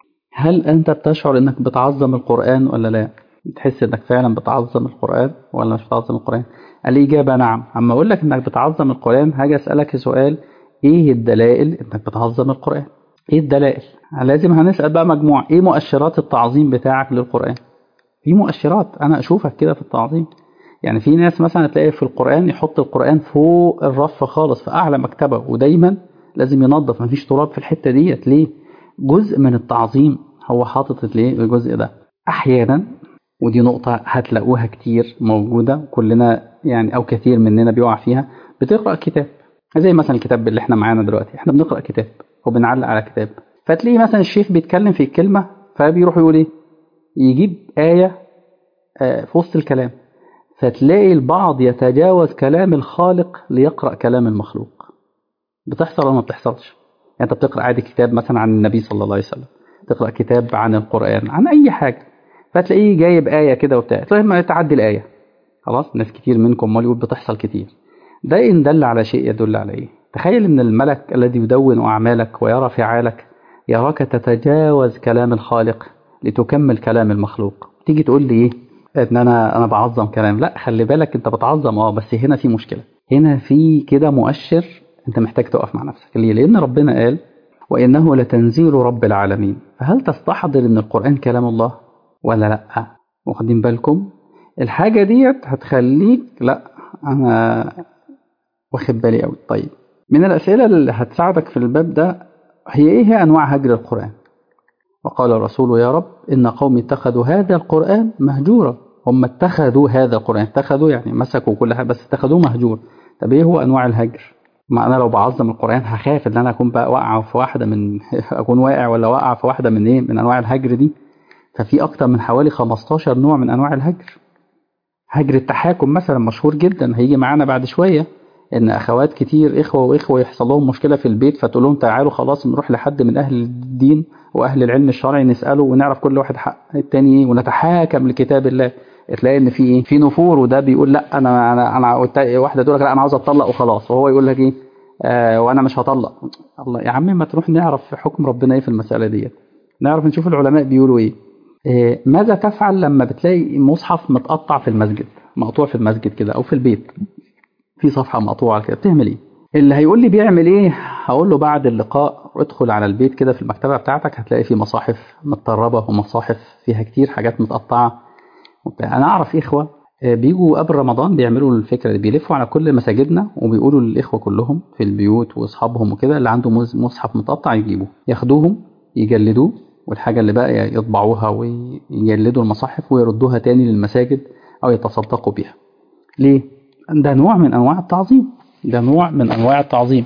A: هل أنت بتشعر أنك بتعظم القرآن ولا لا بتحس أنك فعلا بتعظم القرآن ولا مش بتعظم القرآن الإجابة نعم أما أقول لك أنك بتعظم القرآن هاجي أسألك سؤال إيه الدلائل أنك بتعظم القرآن إيه الدلائل لازم هنسأل بقى مجموعة إيه مؤشرات التعظيم بتاعك للقرآن في مؤشرات أنا أشوفك كده في التعظيم يعني في ناس مثلا تلاقي في القرآن يحط القرآن فوق الرف خالص في أعلى مكتبة ودايما لازم ينظف مفيش تراب في الحتة ديت ليه جزء من التعظيم هو حاطط ليه الجزء ده أحيانا ودي نقطة هتلاقوها كتير موجودة كلنا يعني أو كثير مننا بيقع فيها بتقرأ كتاب زي مثلا الكتاب اللي احنا معانا دلوقتي احنا بنقرأ كتاب وبنعلق على كتاب فتلاقي مثلا الشيخ بيتكلم في الكلمة فبيروح يقول ايه يجيب آية آه في وسط الكلام فتلاقي البعض يتجاوز كلام الخالق ليقرأ كلام المخلوق بتحصل ولا ما بتحصلش يعني انت بتقرأ عادي كتاب مثلا عن النبي صلى الله عليه وسلم تقرأ كتاب عن القرآن عن أي حاجة فتلاقيه جايب آية كده وبتاع تلاقيه ما تعدي الآية خلاص ناس كتير منكم مال يقول بتحصل كتير ده إن دل على شيء يدل على إيه تخيل إن الملك الذي يدون أعمالك ويرى فعالك يراك تتجاوز كلام الخالق لتكمل كلام المخلوق تيجي تقول لي إيه إن أنا أنا بعظم كلام لا خلي بالك أنت بتعظم أه بس هنا في مشكلة هنا في كده مؤشر أنت محتاج تقف مع نفسك ليه لأن ربنا قال وإنه لتنزيل رب العالمين فهل تستحضر أن القرآن كلام الله ولا لأ واخدين بالكم الحاجة ديت هتخليك لا أنا واخد بالي أوي طيب من الأسئلة اللي هتساعدك في الباب ده هي إيه هي أنواع هجر القرآن وقال الرسول يا رب إن قوم اتخذوا هذا القرآن مهجورا هم اتخذوا هذا القرآن اتخذوا يعني مسكوا كل حاجة بس اتخذوه مهجور طب إيه هو أنواع الهجر ما أنا لو بعظم القرآن هخاف إن أنا أكون بقى واقع في واحدة من أكون واقع ولا واقع في واحدة من إيه من أنواع الهجر دي ففي أكتر من حوالي 15 نوع من أنواع الهجر هجر التحاكم مثلا مشهور جدا هيجي معانا بعد شوية إن أخوات كتير إخوة وإخوة يحصل لهم مشكلة في البيت فتقول لهم تعالوا خلاص نروح لحد من أهل الدين وأهل العلم الشرعي نسأله ونعرف كل واحد حق التاني إيه ونتحاكم لكتاب الله تلاقي ان في ايه في نفور وده بيقول لا انا انا انا واحده تقول لك لا انا عاوز اتطلق وخلاص وهو يقول لك ايه آه وانا مش هطلق الله يا عم ما تروح نعرف حكم ربنا ايه في المساله ديت نعرف نشوف العلماء بيقولوا ايه آه ماذا تفعل لما بتلاقي مصحف متقطع في المسجد مقطوع في المسجد كده او في البيت في صفحه مقطوعه كده بتعمل ايه اللي هيقول لي بيعمل ايه هقول له بعد اللقاء ادخل على البيت كده في المكتبه بتاعتك هتلاقي في مصاحف متطربه ومصاحف فيها كتير حاجات متقطعه انا اعرف اخوه بيجوا قبل رمضان بيعملوا الفكره دي بيلفوا على كل مساجدنا وبيقولوا للاخوه كلهم في البيوت واصحابهم وكده اللي عنده مصحف متقطع يجيبوه ياخدوهم يجلدوه والحاجه اللي بقى يطبعوها ويجلدوا المصاحف ويردوها تاني للمساجد او يتصدقوا بيها ليه ده نوع من انواع التعظيم ده نوع من انواع التعظيم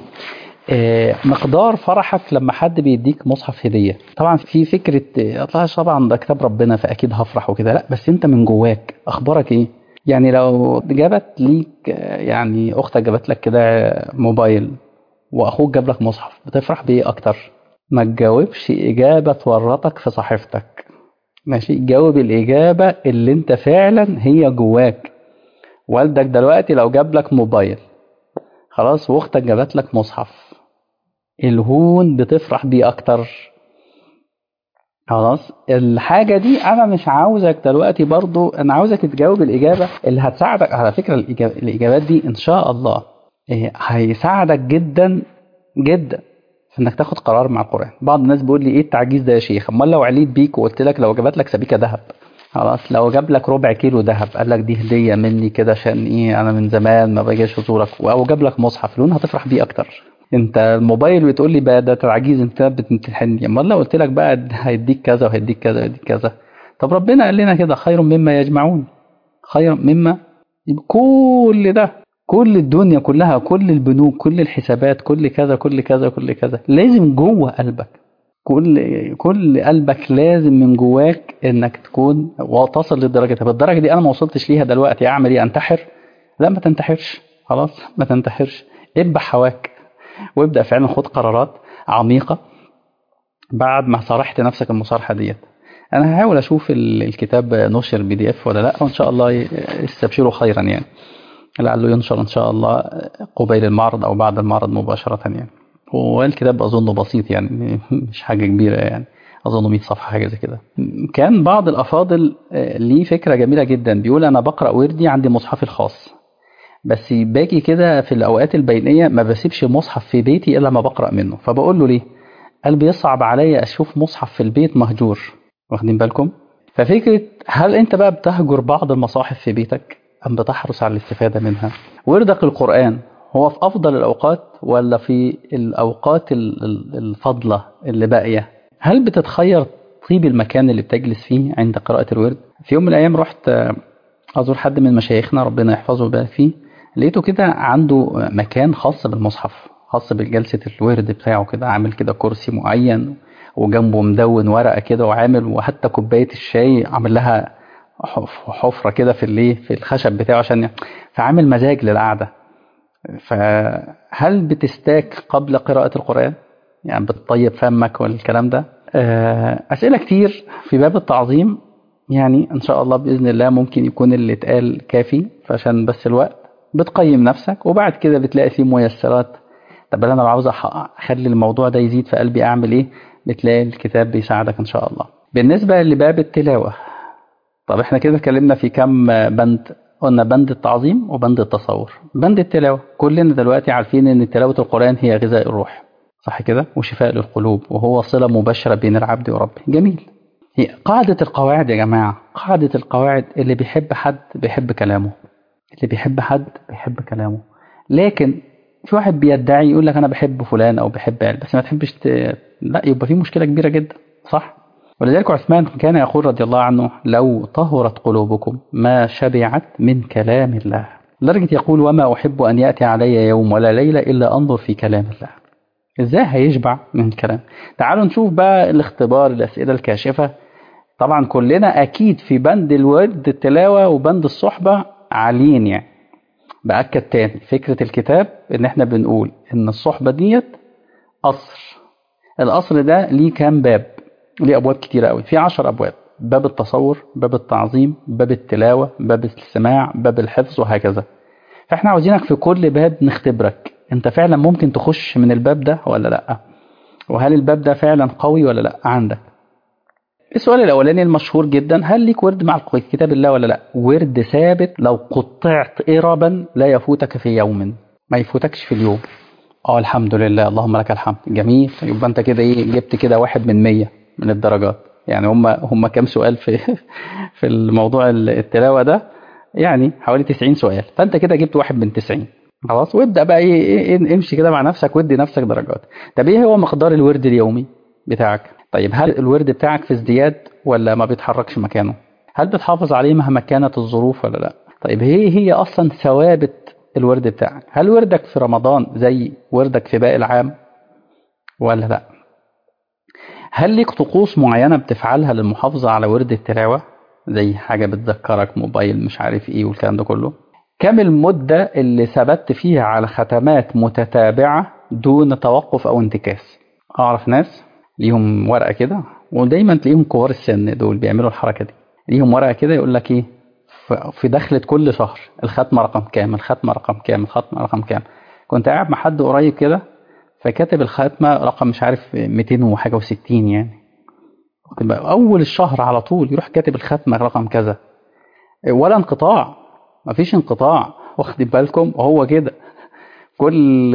A: مقدار فرحك لما حد بيديك مصحف هديه طبعا في فكره اطلع طبعا ده كتاب ربنا فاكيد هفرح وكده لا بس انت من جواك اخبارك ايه يعني لو جابت ليك يعني اختك جابت لك كده موبايل واخوك جاب لك مصحف بتفرح بايه اكتر ما تجاوبش اجابه تورطك في صحيفتك ماشي جاوب الاجابه اللي انت فعلا هي جواك والدك دلوقتي لو جاب لك موبايل خلاص واختك جابت لك مصحف الهون بتفرح بيه اكتر خلاص الحاجة دي أنا مش عاوزك دلوقتي برضو أنا عاوزك تجاوب الإجابة اللي هتساعدك على فكرة الإجابات دي إن شاء الله هيساعدك جدا جدا في إنك تاخد قرار مع القرآن بعض الناس بيقول لي إيه التعجيز ده يا شيخ أمال لو عليت بيك وقلت لك لو جابت لك سبيكة ذهب خلاص لو جاب لك ربع كيلو ذهب قال لك دي هديه مني كده عشان ايه انا من زمان ما باجيش ازورك او جاب لك مصحف لون هتفرح بيه اكتر انت الموبايل بتقول لي بقى ده تعجيز انت بتمتحني امال لو قلت لك بقى هيديك كذا وهيديك كذا وهيديك كذا طب ربنا قال لنا كده خير مما يجمعون خير مما كل ده كل الدنيا كلها كل البنوك كل الحسابات كل كذا كل كذا كل كذا لازم جوه قلبك كل كل قلبك لازم من جواك انك تكون وتصل للدرجه طب الدرجه دي انا ما وصلتش ليها دلوقتي اعمل ايه انتحر لا ما تنتحرش خلاص ما تنتحرش ابح هواك وابدا فعلا خد قرارات عميقه بعد ما صارحت نفسك المصارحه ديت انا هحاول اشوف الكتاب نشر بي دي اف ولا لا وان شاء الله يستبشروا خيرا يعني لعله ينشر ان شاء الله قبيل المعرض او بعد المعرض مباشره يعني والكتاب اظنه بسيط يعني مش حاجه كبيره يعني اظنه 100 صفحه حاجه زي كده كان بعض الافاضل ليه فكره جميله جدا بيقول انا بقرا وردي عندي مصحفي الخاص بس باجي كده في الاوقات البينيه ما بسيبش مصحف في بيتي الا ما بقرا منه فبقول له ليه قال بيصعب عليا اشوف مصحف في البيت مهجور واخدين بالكم ففكره هل انت بقى بتهجر بعض المصاحف في بيتك ام بتحرص على الاستفاده منها وردك القران هو في افضل الاوقات ولا في الاوقات الفضله اللي باقيه هل بتتخير طيب المكان اللي بتجلس فيه عند قراءه الورد في يوم من الايام رحت ازور حد من مشايخنا ربنا يحفظه ويبارك فيه لقيته كده عنده مكان خاص بالمصحف خاص بالجلسه الورد بتاعه كده عامل كده كرسي معين وجنبه مدون ورقه كده وعامل وحتى كوبايه الشاي عامل لها حفره كده في الايه في الخشب بتاعه عشان فعامل مزاج للقعده فهل بتستاك قبل قراءة القرآن؟ يعني بتطيب فمك والكلام ده؟ أسئلة كتير في باب التعظيم يعني إن شاء الله بإذن الله ممكن يكون اللي اتقال كافي فعشان بس الوقت بتقيم نفسك وبعد كده بتلاقي فيه ميسرات طب أنا لو عاوز أخلي الموضوع ده يزيد في قلبي أعمل إيه؟ بتلاقي الكتاب بيساعدك إن شاء الله. بالنسبة لباب التلاوة طب احنا كده اتكلمنا في كم بند قلنا بند التعظيم وبند التصور بند التلاوة كلنا دلوقتي عارفين ان تلاوة القرآن هي غذاء الروح صح كده وشفاء للقلوب وهو صلة مباشرة بين العبد وربه جميل هي قاعدة القواعد يا جماعة قاعدة القواعد اللي بيحب حد بيحب كلامه اللي بيحب حد بيحب كلامه لكن في واحد بيدعي يقول لك انا بحب فلان او بحب عيل بس ما تحبش ت... لا يبقى في مشكلة كبيرة جدا صح ولذلك عثمان كان يقول رضي الله عنه لو طهرت قلوبكم ما شبعت من كلام الله لدرجة يقول وما أحب أن يأتي علي يوم ولا ليلة إلا أنظر في كلام الله إزاي هيشبع من كلام تعالوا نشوف بقى الاختبار الأسئلة الكاشفة طبعا كلنا أكيد في بند الورد التلاوة وبند الصحبة عاليين يعني بأكد تاني فكرة الكتاب إن إحنا بنقول إن الصحبة ديت قصر القصر ده ليه كام باب ليه أبواب كتيرة قوي في عشر أبواب باب التصور باب التعظيم باب التلاوة باب السماع باب الحفظ وهكذا فاحنا عاوزينك في كل باب نختبرك انت فعلا ممكن تخش من الباب ده ولا لا وهل الباب ده فعلا قوي ولا لا عندك السؤال الاولاني المشهور جدا هل ليك ورد مع كتاب الله ولا لا ورد ثابت لو قطعت إربا لا يفوتك في يوم ما يفوتكش في اليوم اه الحمد لله اللهم لك الحمد جميل يبقى انت كده ايه جبت كده واحد من مية من الدرجات يعني هم هم كام سؤال في في الموضوع التلاوه ده يعني حوالي 90 سؤال فانت كده جبت واحد من 90 خلاص وابدا بقى ايه, إيه امشي كده مع نفسك وادي نفسك درجات طب ايه هو مقدار الورد اليومي بتاعك طيب هل الورد بتاعك في ازدياد ولا ما بيتحركش مكانه هل بتحافظ عليه مهما كانت الظروف ولا لا طيب هي هي اصلا ثوابت الورد بتاعك هل وردك في رمضان زي وردك في باقي العام ولا لا هل ليك طقوس معينة بتفعلها للمحافظة على ورد التلاوة زي حاجة بتذكرك موبايل مش عارف ايه والكلام ده كله كم المدة اللي ثبت فيها على ختمات متتابعة دون توقف أو انتكاس أعرف ناس ليهم ورقة كده ودايما تلاقيهم كبار السن دول بيعملوا الحركة دي ليهم ورقة كده يقول لك ايه في دخلة كل شهر الختمة رقم كام الختمة رقم كام الختمة رقم كام كنت قاعد مع حد قريب كده فكاتب الختمة رقم مش عارف 200 وحاجة و60 يعني أول الشهر على طول يروح كاتب الختمة رقم كذا ولا انقطاع مفيش انقطاع واخد بالكم هو كده كل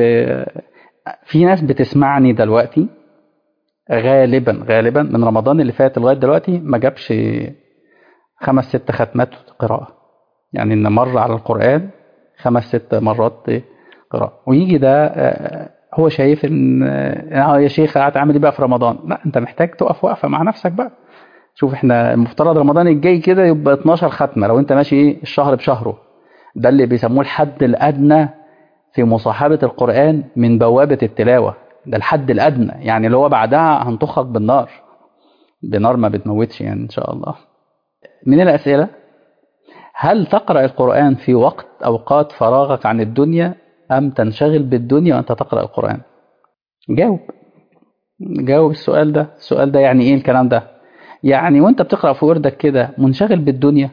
A: في ناس بتسمعني دلوقتي غالبا غالبا من رمضان اللي فات لغايه دلوقتي ما جابش خمس ست ختمات قراءة يعني إن مر على القرآن خمس ست مرات قراءة ويجي ده آه، هو شايف إن آه يا شيخ قاعد عامل إيه بقى في رمضان لا أنت محتاج تقف وقفة مع نفسك بقى شوف احنا المفترض رمضان الجاي كده يبقى 12 ختمة لو انت ماشي ايه الشهر بشهره ده اللي بيسموه الحد الأدنى في مصاحبة القرآن من بوابة التلاوة ده الحد الأدنى يعني اللي هو بعدها هنطخك بالنار بنار ما بتموتش يعني إن شاء الله من الأسئلة هل تقرأ القرآن في وقت أوقات فراغك عن الدنيا أم تنشغل بالدنيا وأنت تقرأ القرآن جاوب جاوب السؤال ده السؤال ده يعني إيه الكلام ده يعني وأنت بتقرأ في وردك كده منشغل بالدنيا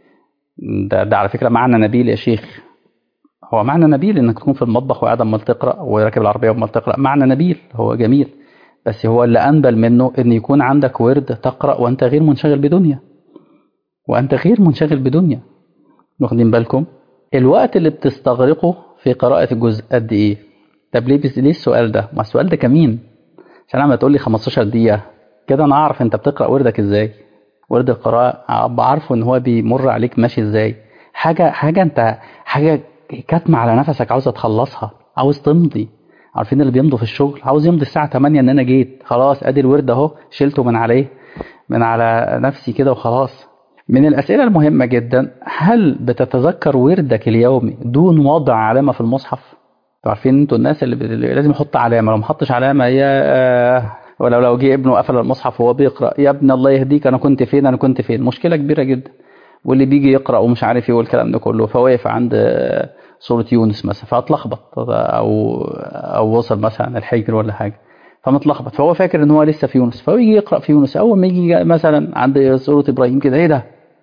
A: ده, ده على فكرة معنى نبيل يا شيخ هو معنى نبيل انك تكون في المطبخ وقاعد اما تقرا وراكب العربيه وما تقرا معنى نبيل هو جميل بس هو اللي انبل منه ان يكون عندك ورد تقرا وانت غير منشغل بدنيا وانت غير منشغل بدنيا واخدين بالكم الوقت اللي بتستغرقه في قراءه الجزء قد ايه طب ليه ليه السؤال ده ما السؤال ده كمين عشان لما تقول لي 15 دقيقه كده انا اعرف انت بتقرا وردك ازاي ورد القراءه ابقى عارفه ان هو بيمر عليك ماشي ازاي حاجه حاجه انت حاجه كاتمه على نفسك عاوزه تخلصها عاوز تمضي عارفين اللي بيمضوا في الشغل عاوز يمضي الساعه 8 ان انا جيت خلاص ادي الورد اهو شلته من عليه من على نفسي كده وخلاص من الاسئله المهمه جدا هل بتتذكر وردك اليومي دون وضع علامه في المصحف عارفين انتوا الناس اللي, اللي لازم يحط علامه لو ما حطش علامه يا ولو لو جه ابنه قفل المصحف وهو بيقرا يا ابن الله يهديك انا كنت فين انا كنت فين مشكله كبيره جدا واللي بيجي يقرا ومش عارف ايه والكلام ده كله فواقف عند سوره يونس مثلا فاتلخبط او او وصل مثلا الحجر ولا حاجه فمتلخبط فهو فاكر ان هو لسه في يونس فهو يجي يقرا في يونس اول ما يجي مثلا عند سوره ابراهيم كده ايه ده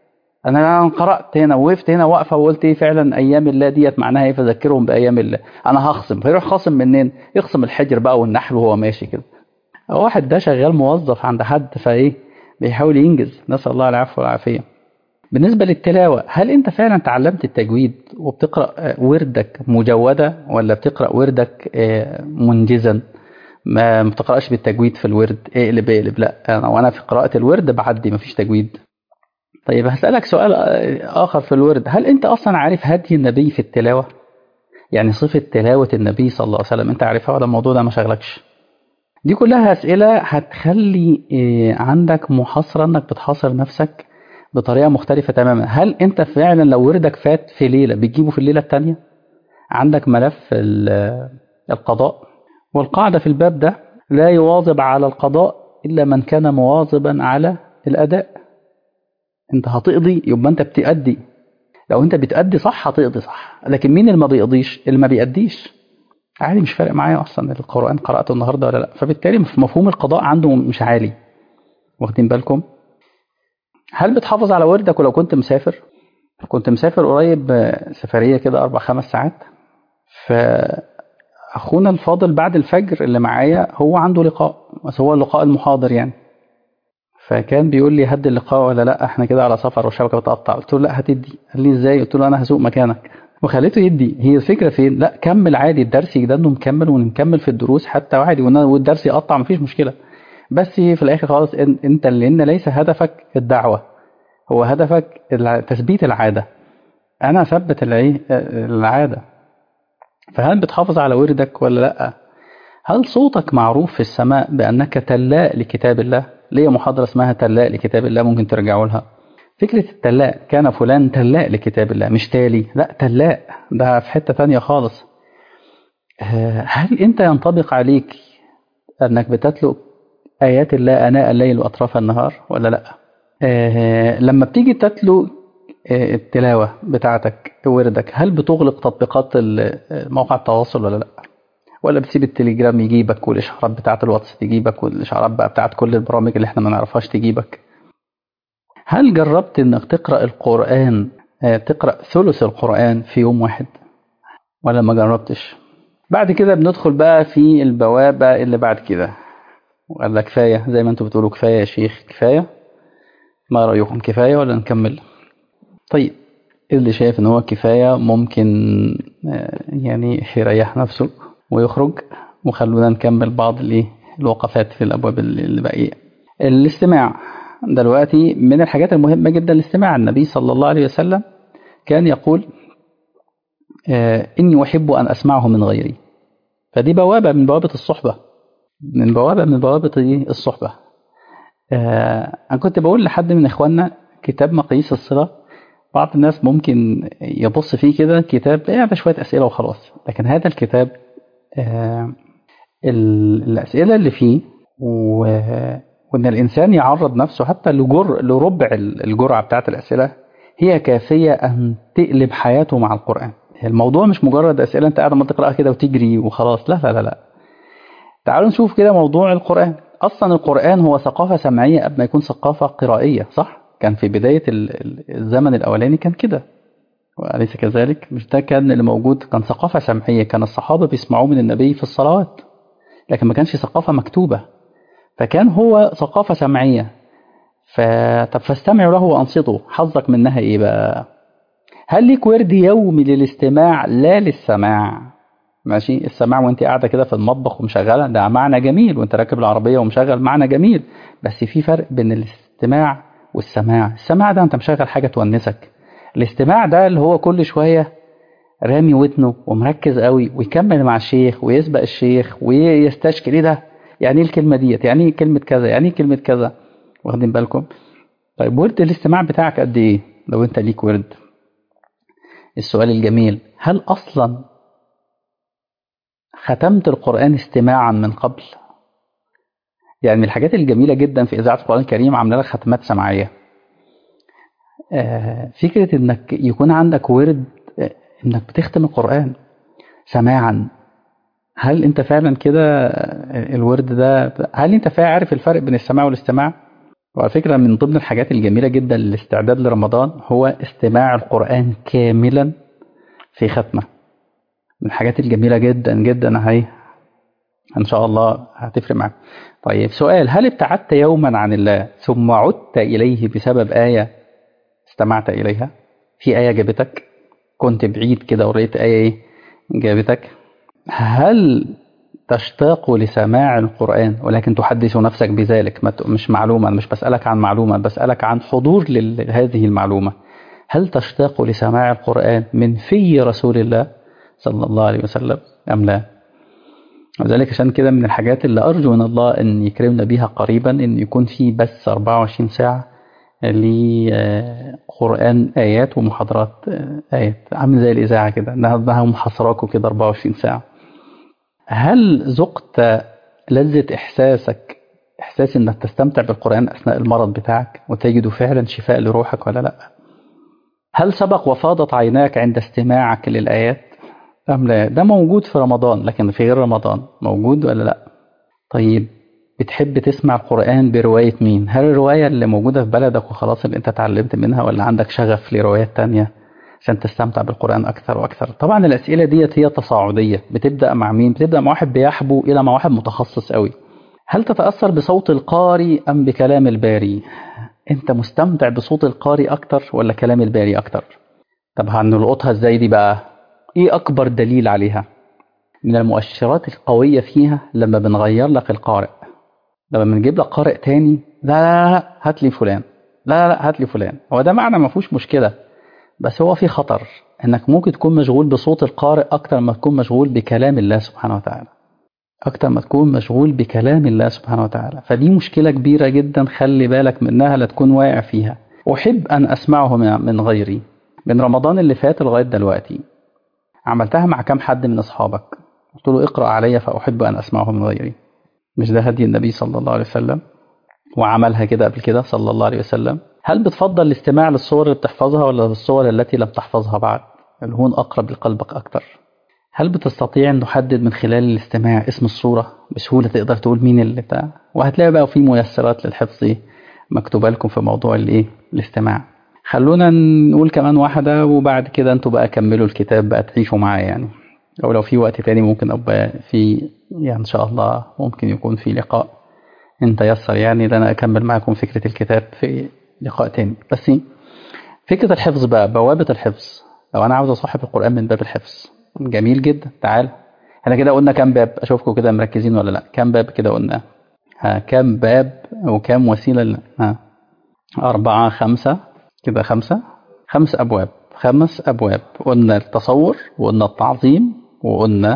A: انا قرات هنا وقفت هنا واقفه وقلت ايه فعلا ايام الله ديت معناها ايه فذكرهم بايام الله انا هخصم فيروح خاصم منين يخصم الحجر بقى والنحل وهو ماشي كده واحد ده شغال موظف عند حد فايه بيحاول ينجز نسال الله العفو والعافيه بالنسبة للتلاوة هل أنت فعلا تعلمت التجويد وبتقرأ وردك مجودة ولا بتقرأ وردك منجزا ما بتقرأش بالتجويد في الورد اقلب اقلب لا أنا وأنا في قراءة الورد بعدي مفيش تجويد طيب هسألك سؤال آخر في الورد هل أنت أصلا عارف هدي النبي في التلاوة يعني صفة تلاوة النبي صلى الله عليه وسلم أنت عارفها ولا الموضوع ده ما شغلكش دي كلها أسئلة هتخلي عندك محاصرة أنك بتحاصر نفسك بطريقه مختلفه تماما هل انت فعلا لو وردك فات في ليله بتجيبه في الليله الثانيه عندك ملف القضاء والقاعده في الباب ده لا يواظب على القضاء الا من كان مواظبا على الاداء انت هتقضي يبقى انت بتأدي لو انت بتأدي صح هتقضي صح لكن مين اللي ما بيقضيش اللي ما بيأديش عادي مش فارق معايا اصلا القرآن قرأته النهارده ولا لا فبالتالي مفهوم القضاء عنده مش عالي واخدين بالكم هل بتحافظ على وردك ولو كنت مسافر كنت مسافر قريب سفرية كده أربع خمس ساعات فأخونا الفاضل بعد الفجر اللي معايا هو عنده لقاء بس هو اللقاء المحاضر يعني فكان بيقول لي هدي اللقاء ولا لا احنا كده على سفر والشبكه بتقطع قلت له لا هتدي قال لي ازاي قلت له انا هسوق مكانك وخليته يدي هي الفكره فين لا كمل عادي الدرس ده انه مكمل ونكمل في الدروس حتى عادي والدرس يقطع مفيش مشكله بس في الاخر خالص انت لان ليس هدفك الدعوه هو هدفك تثبيت العاده انا اثبت العاده فهل بتحافظ على وردك ولا لا هل صوتك معروف في السماء بانك تلاء لكتاب الله ليه محاضره اسمها تلاء لكتاب الله ممكن ترجعوا لها فكره التلاء كان فلان تلاء لكتاب الله مش تالي لا تلاء ده في حته ثانيه خالص هل انت ينطبق عليك انك بتتلو آيات الله آناء الليل وأطراف النهار ولا لأ آه لما بتيجي تتلو آه التلاوة بتاعتك وردك هل بتغلق تطبيقات موقع التواصل ولا لأ ولا بتسيب التليجرام يجيبك والإشعارات بتاعت الواتس تجيبك والإشعارات بقى بتاعت كل البرامج اللي احنا ما نعرفهاش تجيبك هل جربت انك تقرأ القرآن آه تقرأ ثلث القرآن في يوم واحد ولا ما جربتش بعد كده بندخل بقى في البوابة اللي بعد كده وقال لك كفاية زي ما انتم بتقولوا كفاية يا شيخ كفاية ما رأيكم كفاية ولا نكمل طيب اللي شايف ان هو كفاية ممكن يعني يريح نفسه ويخرج وخلونا نكمل بعض الايه الوقفات في الابواب اللي باقية الاستماع دلوقتي من الحاجات المهمة جدا الاستماع النبي صلى الله عليه وسلم كان يقول آه إني أحب أن أسمعه من غيري فدي بوابة من بوابة الصحبة من بوابة من بوابة الصحبة آه أنا كنت بقول لحد من إخواننا كتاب مقاييس الصلة بعض الناس ممكن يبص فيه كده كتاب يعني شوية أسئلة وخلاص لكن هذا الكتاب آه الأسئلة اللي فيه و... وإن الإنسان يعرض نفسه حتى لجر... لربع الجرعة بتاعت الأسئلة هي كافية أن تقلب حياته مع القرآن الموضوع مش مجرد أسئلة أنت قاعد ما تقرأها كده وتجري وخلاص لا لا لا لا تعالوا نشوف كده موضوع القرآن أصلا القرآن هو ثقافة سمعية قبل ما يكون ثقافة قرائية صح؟ كان في بداية الزمن الأولاني كان كده وأليس كذلك؟ مش ده كان اللي موجود كان ثقافة سمعية كان الصحابة بيسمعوه من النبي في الصلوات لكن ما كانش ثقافة مكتوبة فكان هو ثقافة سمعية فطب فاستمعوا له وأنصتوا حظك منها إيه بقى هل ليك ورد يومي للاستماع لا للسماع ماشي السماع وانت قاعده كده في المطبخ ومشغله ده معنى جميل وانت راكب العربيه ومشغل معنى جميل بس في فرق بين الاستماع والسماع السماع ده انت مشغل حاجه تونسك الاستماع ده اللي هو كل شويه رامي ودنه ومركز قوي ويكمل مع الشيخ ويسبق الشيخ ويستشكل ايه ده يعني ايه الكلمه ديت يعني ايه كلمه كذا يعني ايه كلمه كذا واخدين بالكم طيب ورد الاستماع بتاعك قد ايه لو انت ليك ورد السؤال الجميل هل اصلا ختمت القرآن استماعا من قبل يعني من الحاجات الجميلة جدا في إذاعة القرآن الكريم عاملة لك ختمات سمعية فكرة إنك يكون عندك ورد إنك بتختم القرآن سماعا هل أنت فعلا كده الورد ده هل أنت فعلا عارف الفرق بين السماع والاستماع؟ وعلى فكرة من ضمن الحاجات الجميلة جدا للاستعداد لرمضان هو استماع القرآن كاملا في ختمة من الحاجات الجميلة جدا جدا اهي ان شاء الله هتفرق معاك طيب سؤال هل ابتعدت يوما عن الله ثم عدت اليه بسبب آية استمعت اليها في آية جابتك كنت بعيد كده ورأيت آية ايه جابتك هل تشتاق لسماع القرآن ولكن تحدث نفسك بذلك مش معلومة مش بسألك عن معلومة بسألك عن حضور لهذه المعلومة هل تشتاق لسماع القرآن من في رسول الله صلى الله عليه وسلم أم لا وذلك عشان كده من الحاجات اللي أرجو من الله أن يكرمنا بيها قريبا أن يكون في بس 24 ساعة لقرآن آيات ومحاضرات آيات عامل زي الإذاعة كده إنها محاصراكم كده 24 ساعة هل ذقت لذة إحساسك إحساس إنك تستمتع بالقرآن أثناء المرض بتاعك وتجد فعلا شفاء لروحك ولا لأ هل سبق وفاضت عيناك عند استماعك للآيات أم لا ده موجود في رمضان لكن في غير رمضان موجود ولا لا طيب بتحب تسمع القرآن برواية مين هل الرواية اللي موجودة في بلدك وخلاص اللي انت اتعلمت منها ولا عندك شغف لروايات تانية عشان تستمتع بالقرآن أكثر وأكثر طبعا الأسئلة ديت هي تصاعدية بتبدأ مع مين بتبدأ مع واحد بيحبو إلى مع واحد متخصص قوي هل تتأثر بصوت القارئ أم بكلام الباري انت مستمتع بصوت القارئ أكتر ولا كلام الباري أكتر طب هنلقطها ازاي دي بقى ايه اكبر دليل عليها من المؤشرات القوية فيها لما بنغير لك القارئ لما بنجيب لك قارئ تاني لا لا لا هات لي فلان لا لا هات لي فلان هو ده معنى ما فيهوش مشكلة بس هو في خطر انك ممكن تكون مشغول بصوت القارئ اكتر ما تكون مشغول بكلام الله سبحانه وتعالى اكتر ما تكون مشغول بكلام الله سبحانه وتعالى فدي مشكلة كبيرة جدا خلي بالك منها لا تكون واقع فيها احب ان اسمعه من غيري من رمضان اللي فات لغاية دلوقتي عملتها مع كم حد من أصحابك قلت له اقرأ علي فأحب أن أسمعه من غيري مش ده هدي النبي صلى الله عليه وسلم وعملها كده قبل كده صلى الله عليه وسلم هل بتفضل الاستماع للصور اللي بتحفظها ولا للصور التي لم تحفظها بعد اللي هون أقرب لقلبك أكتر هل بتستطيع أن تحدد من خلال الاستماع اسم الصورة بسهولة تقدر تقول مين اللي بتاع وهتلاقي بقى في ميسرات للحفظ مكتوبة لكم في موضوع الايه الاستماع خلونا نقول كمان واحدة وبعد كده انتوا بقى كملوا الكتاب بقى تعيشوا معايا يعني أو لو في وقت تاني ممكن أبقى في يعني إن شاء الله ممكن يكون في لقاء إن تيسر يعني لأنا أكمل معكم فكرة الكتاب في لقاء تاني بس فكرة الحفظ بقى بوابة الحفظ لو أنا عاوز أصاحب القرآن من باب الحفظ جميل جدا تعال احنا كده قلنا كام باب أشوفكم كده مركزين ولا لأ كام باب كده قلنا ها كام باب وكام وسيلة ها أربعة خمسة كده خمسة خمس أبواب خمس أبواب قلنا التصور وقلنا التعظيم وقلنا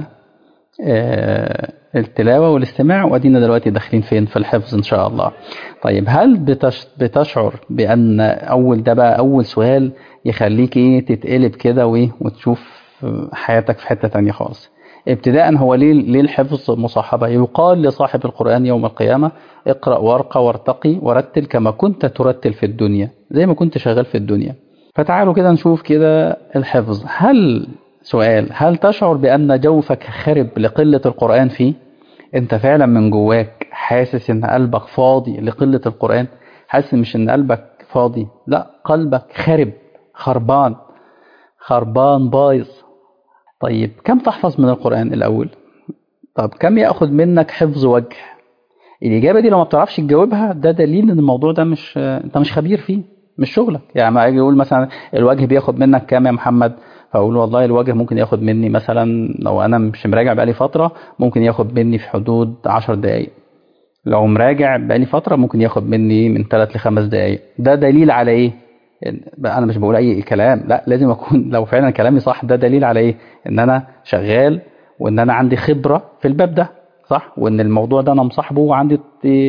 A: آه التلاوة والاستماع وأدينا دلوقتي داخلين فين في الحفظ إن شاء الله طيب هل بتش بتشعر بأن أول ده بقى أول سؤال يخليك إيه تتقلب كده وإيه وتشوف حياتك في حتة تانية خالص ابتداء هو ليه ليه الحفظ مصاحبة يقال لصاحب القرآن يوم القيامة اقرأ وارقى وارتقي ورتل كما كنت ترتل في الدنيا زي ما كنت شغال في الدنيا فتعالوا كده نشوف كده الحفظ هل سؤال هل تشعر بأن جوفك خرب لقلة القرآن فيه انت فعلا من جواك حاسس ان قلبك فاضي لقلة القرآن حاسس مش ان قلبك فاضي لا قلبك خرب خربان خربان بايظ طيب كم تحفظ من القرآن الأول طب كم يأخذ منك حفظ وجه الإجابة دي لو ما بتعرفش تجاوبها ده دليل إن الموضوع ده مش أنت مش خبير فيه مش شغلك يعني ما أجي أقول مثلا الوجه بياخد منك كام يا محمد فأقول والله الوجه ممكن ياخد مني مثلا لو أنا مش مراجع بقالي فترة ممكن ياخد مني في حدود 10 دقايق لو مراجع بقالي فترة ممكن ياخد مني من 3 ل 5 دقايق ده دليل على إيه؟ انا مش بقول اي كلام لا لازم اكون لو فعلا كلامي صح ده دليل على ايه ان انا شغال وان انا عندي خبره في الباب ده صح وان الموضوع ده انا مصاحبه وعندي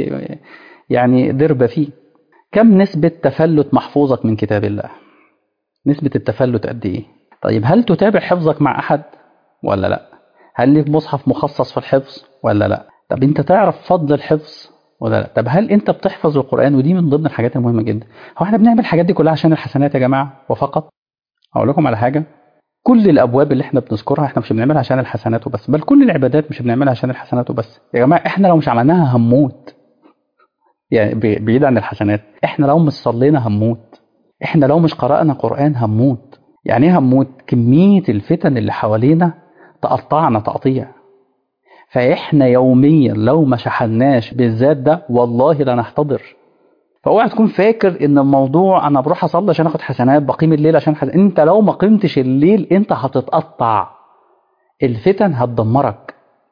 A: يعني دربه فيه كم نسبه تفلت محفوظك من كتاب الله نسبه التفلت قد ايه طيب هل تتابع حفظك مع احد ولا لا هل ليك مصحف مخصص في الحفظ ولا لا طب انت تعرف فضل الحفظ ولا لا طب هل انت بتحفظ القران ودي من ضمن الحاجات المهمه جدا هو احنا بنعمل الحاجات دي كلها عشان الحسنات يا جماعه وفقط اقول لكم على حاجه كل الابواب اللي احنا بنذكرها احنا مش بنعملها عشان الحسنات وبس بل كل العبادات مش بنعملها عشان الحسنات وبس يا جماعه احنا لو مش عملناها هنموت يعني بعيد عن الحسنات احنا لو مش صلينا هنموت احنا لو مش قرانا قران هنموت يعني ايه هنموت كميه الفتن اللي حوالينا تقطعنا تقطيع فاحنا يوميا لو ما شحناش بالذات ده والله لنحتضر فاوعى تكون فاكر ان الموضوع انا بروح اصلي عشان اخد حسنات بقيم الليل عشان حسنات انت لو ما قيمتش الليل انت هتتقطع الفتن هتدمرك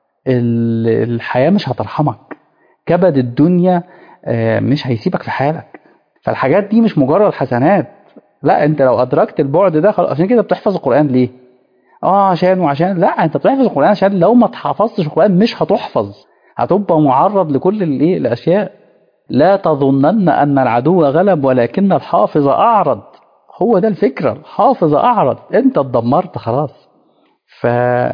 A: الحياه مش هترحمك كبد الدنيا مش هيسيبك في حالك فالحاجات دي مش مجرد حسنات لا انت لو ادركت البعد ده خلاص عشان كده بتحفظ القران ليه اه عشان وعشان لا انت بتحفظ القران عشان لو ما تحفظتش القران مش هتحفظ هتبقى معرض لكل الايه الاشياء لا تظنن ان العدو غلب ولكن الحافظ اعرض هو ده الفكره الحافظ اعرض انت اتدمرت خلاص ف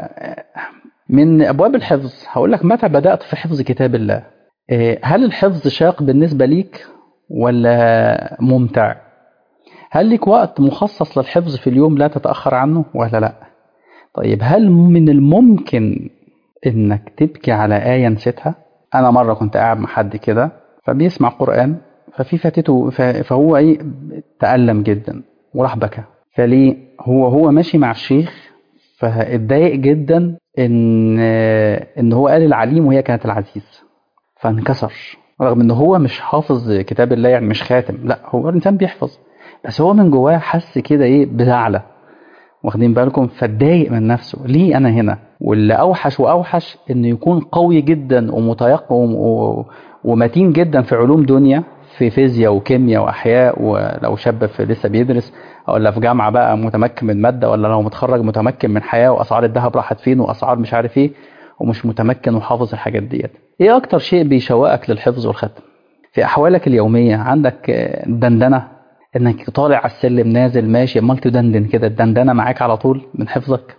A: من ابواب الحفظ هقول لك متى بدات في حفظ كتاب الله هل الحفظ شاق بالنسبه ليك ولا ممتع هل لك وقت مخصص للحفظ في اليوم لا تتاخر عنه ولا لا طيب هل من الممكن انك تبكي على آية نسيتها انا مرة كنت قاعد مع حد كده فبيسمع قرآن ففي فاتته فهو ايه تألم جدا وراح بكى فليه هو هو ماشي مع الشيخ فاتضايق جدا ان ان هو قال العليم وهي كانت العزيز فانكسر رغم ان هو مش حافظ كتاب الله يعني مش خاتم لا هو الانسان بيحفظ بس هو من جواه حس كده ايه بزعله واخدين بالكم فاتضايق من نفسه ليه انا هنا واللي اوحش واوحش انه يكون قوي جدا ومتيقن ومتين جدا في علوم دنيا في فيزياء وكيمياء واحياء ولو شاب في لسه بيدرس ولا في جامعه بقى متمكن من ماده ولا لو متخرج متمكن من حياه واسعار الذهب راحت فين واسعار مش عارف ايه ومش متمكن وحافظ الحاجات ديت ايه اكتر شيء بيشوقك للحفظ والختم في احوالك اليوميه عندك دندنه انك طالع على السلم نازل ماشي امال تدندن كده الدندنه معاك على طول من حفظك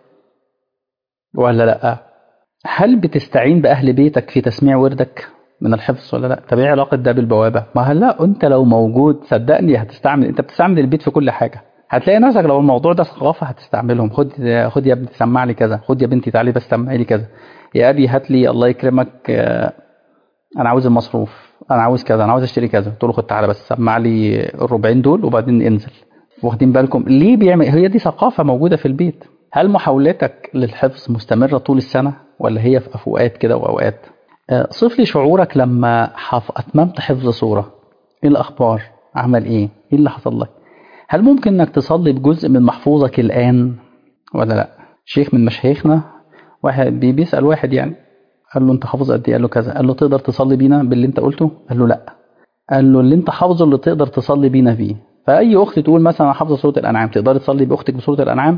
A: ولا لا هل بتستعين باهل بيتك في تسميع وردك من الحفظ ولا لا طب ايه علاقه ده بالبوابه ما هلا انت لو موجود صدقني هتستعمل انت بتستعمل البيت في كل حاجه هتلاقي نفسك لو الموضوع ده ثقافه هتستعملهم خد خد يا ابني سمع لي كذا خد يا بنتي تعالي بس سمعي لي كذا يا ابي هات لي الله يكرمك انا عاوز المصروف انا عاوز كذا انا عاوز اشتري كذا قلت له خد تعالى بس سمع لي الربعين دول وبعدين انزل واخدين بالكم ليه بيعمل هي دي ثقافه موجوده في البيت هل محاولتك للحفظ مستمره طول السنه ولا هي في اوقات كده واوقات صف لي شعورك لما حف... اتممت حفظ سوره ايه الاخبار عمل ايه ايه اللي حصل لك هل ممكن انك تصلي بجزء من محفوظك الان ولا لا شيخ من مشايخنا واحد بيسال واحد يعني قال له انت حافظ قد ايه قال له كذا قال له تقدر تصلي بينا باللي انت قلته قال له لا قال له اللي انت حافظه اللي تقدر تصلي بينا فيه فاي اخت تقول مثلا انا حافظه سوره الانعام تقدري تصلي باختك بسوره الانعام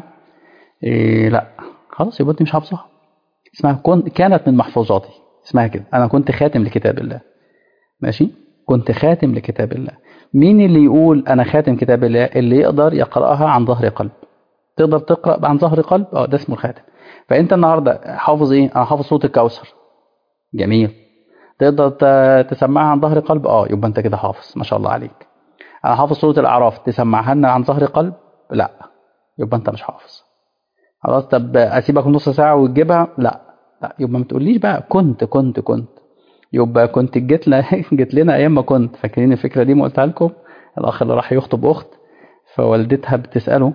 A: إيه لا خلاص يبقى انت مش حافظها اسمها كن كانت من محفوظاتي اسمها كده انا كنت خاتم لكتاب الله ماشي كنت خاتم لكتاب الله مين اللي يقول انا خاتم كتاب الله اللي يقدر يقراها عن ظهر قلب تقدر تقرا عن ظهر قلب اه ده اسمه الخاتم فانت النهارده حافظ ايه انا حافظ صوت الكوثر جميل تقدر تسمعها عن ظهر قلب اه يبقى انت كده حافظ ما شاء الله عليك انا حافظ سوره الاعراف تسمعها لنا عن ظهر قلب لا يبقى انت مش حافظ خلاص طب اسيبك نص ساعه وتجيبها لا لا يبقى ما تقوليش بقى كنت كنت كنت يبقى كنت جيت ل... جيت لنا ايام ما كنت فاكرين الفكره دي ما قلتها لكم الاخ اللي راح يخطب اخت فوالدتها بتساله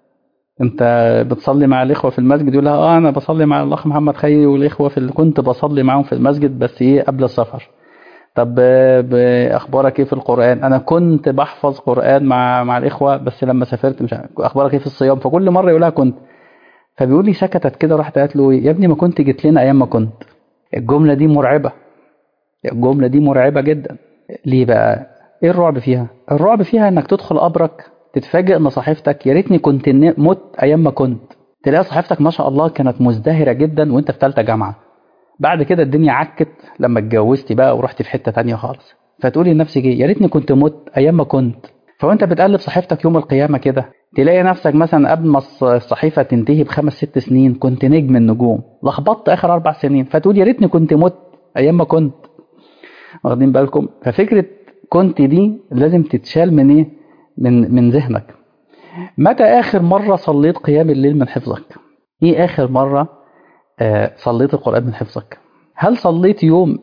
A: انت بتصلي مع الاخوه في المسجد يقول لها اه انا بصلي مع الاخ محمد خيري والاخوه في اللي كنت بصلي معاهم في المسجد بس ايه قبل السفر طب اخبارك ايه في القران انا كنت بحفظ قران مع مع الاخوه بس لما سافرت مش اخبارك ايه في الصيام فكل مره يقولها كنت فبيقول لي سكتت كده راحت قالت له يا ابني ما كنت جيت لنا ايام ما كنت الجمله دي مرعبه الجمله دي مرعبه جدا ليه بقى ايه الرعب فيها الرعب فيها انك تدخل قبرك تتفاجئ ان صحيفتك يا ريتني كنت مت ايام ما كنت تلاقي صحيفتك ما شاء الله كانت مزدهره جدا وانت في ثالثه جامعه بعد كده الدنيا عكت لما اتجوزتي بقى ورحتي في حته تانية خالص فتقولي لنفسك ايه يا ريتني كنت مت ايام ما كنت فوانت بتقلب صحيفتك يوم القيامه كده تلاقي نفسك مثلا قبل ما الصحيفه تنتهي بخمس ست سنين كنت نجم النجوم لخبطت اخر اربع سنين فتقول يا ريتني كنت مت ايام ما كنت واخدين بالكم ففكره كنت دي لازم تتشال من ايه من من ذهنك متى اخر مره صليت قيام الليل من حفظك ايه اخر مره آه صليت القران من حفظك هل صليت يوم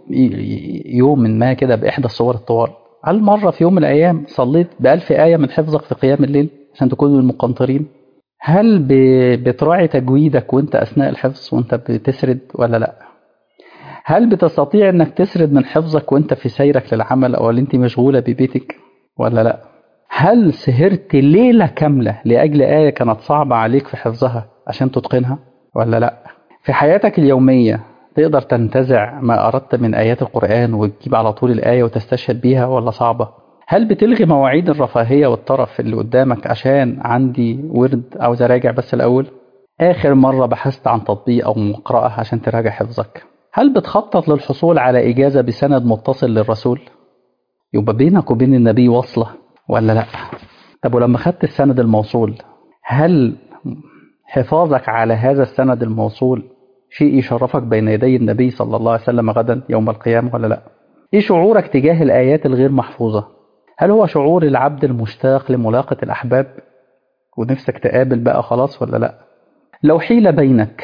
A: يوم من ما كده باحدى الصور الطوال هل مره في يوم من الايام صليت بألف ايه من حفظك في قيام الليل عشان تكونوا من المقنطرين هل بتراعي تجويدك وانت اثناء الحفظ وانت بتسرد ولا لا هل بتستطيع انك تسرد من حفظك وانت في سيرك للعمل او اللي انت مشغوله ببيتك ولا لا هل سهرت ليله كامله لاجل ايه كانت صعبه عليك في حفظها عشان تتقنها ولا لا في حياتك اليوميه تقدر تنتزع ما اردت من ايات القران وتجيب على طول الايه وتستشهد بيها ولا صعبه هل بتلغي مواعيد الرفاهيه والطرف اللي قدامك عشان عندي ورد عاوز اراجع بس الاول اخر مره بحثت عن تطبيق او مقرأة عشان تراجع حفظك هل بتخطط للحصول على إجازة بسند متصل للرسول؟ يبقى بينك وبين النبي وصلة ولا لأ؟ طب ولما خدت السند الموصول هل حفاظك على هذا السند الموصول شيء يشرفك بين يدي النبي صلى الله عليه وسلم غدا يوم القيامة ولا لأ؟ إيه شعورك تجاه الآيات الغير محفوظة؟ هل هو شعور العبد المشتاق لملاقة الأحباب ونفسك تقابل بقى خلاص ولا لأ؟ لو حيل بينك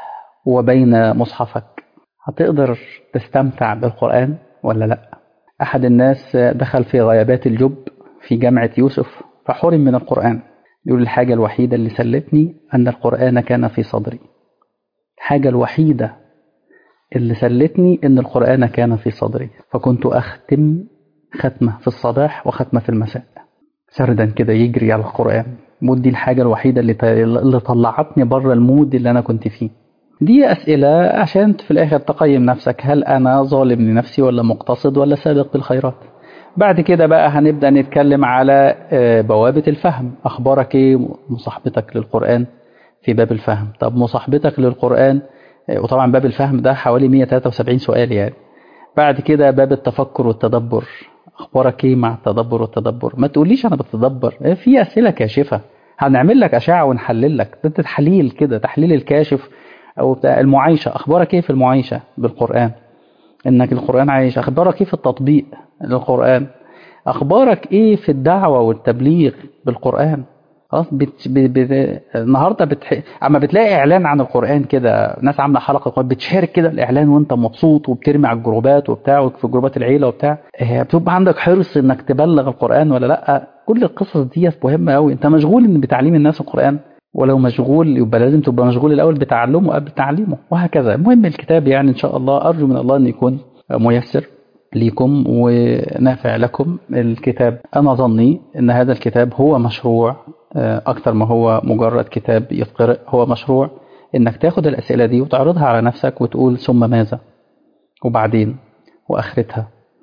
A: وبين مصحفك هتقدر تستمتع بالقرآن ولا لا أحد الناس دخل في غيابات الجب في جامعة يوسف فحرم من القرآن يقول الحاجة الوحيدة اللي سلتني أن القرآن كان في صدري الحاجة الوحيدة اللي سلتني أن القرآن كان في صدري فكنت أختم ختمة في الصباح وختمة في المساء سردا كده يجري على القرآن مود دي الحاجة الوحيدة اللي اللي طلعتني بره المود اللي أنا كنت فيه دي أسئلة عشان في الآخر تقيم نفسك هل أنا ظالم لنفسي ولا مقتصد ولا سابق بالخيرات بعد كده بقى هنبدأ نتكلم على بوابة الفهم أخبارك إيه مصاحبتك للقرآن في باب الفهم طب مصاحبتك للقرآن وطبعا باب الفهم ده حوالي 173 سؤال يعني بعد كده باب التفكر والتدبر أخبارك إيه مع التدبر والتدبر ما تقوليش أنا بتدبر في أسئلة كاشفة هنعمل لك أشعة ونحلل لك ده تحليل كده تحليل الكاشف او بتاع المعايشه اخبارك ايه في المعايشه بالقران انك القران عايش اخبارك ايه في التطبيق للقران اخبارك ايه في الدعوه والتبليغ بالقران خلاص بت... ب... ب... النهارده بتح... اما بتلاقي اعلان عن القران كده ناس عامله حلقه قرآن بتشارك كده الاعلان وانت مبسوط وبترمي على الجروبات وبتاع في جروبات العيله وبتاع بتبقى عندك حرص انك تبلغ القران ولا لا كل القصص دي مهمه قوي انت مشغول ان بتعليم الناس القران ولو مشغول يبقى لازم تبقى مشغول الأول بتعلمه قبل تعليمه وهكذا المهم الكتاب يعني إن شاء الله أرجو من الله أن يكون ميسر ليكم ونافع لكم الكتاب أنا ظني أن هذا الكتاب هو مشروع أكثر ما هو مجرد كتاب يتقرأ هو مشروع أنك تاخد الأسئلة دي وتعرضها على نفسك وتقول ثم ماذا وبعدين وآخرتها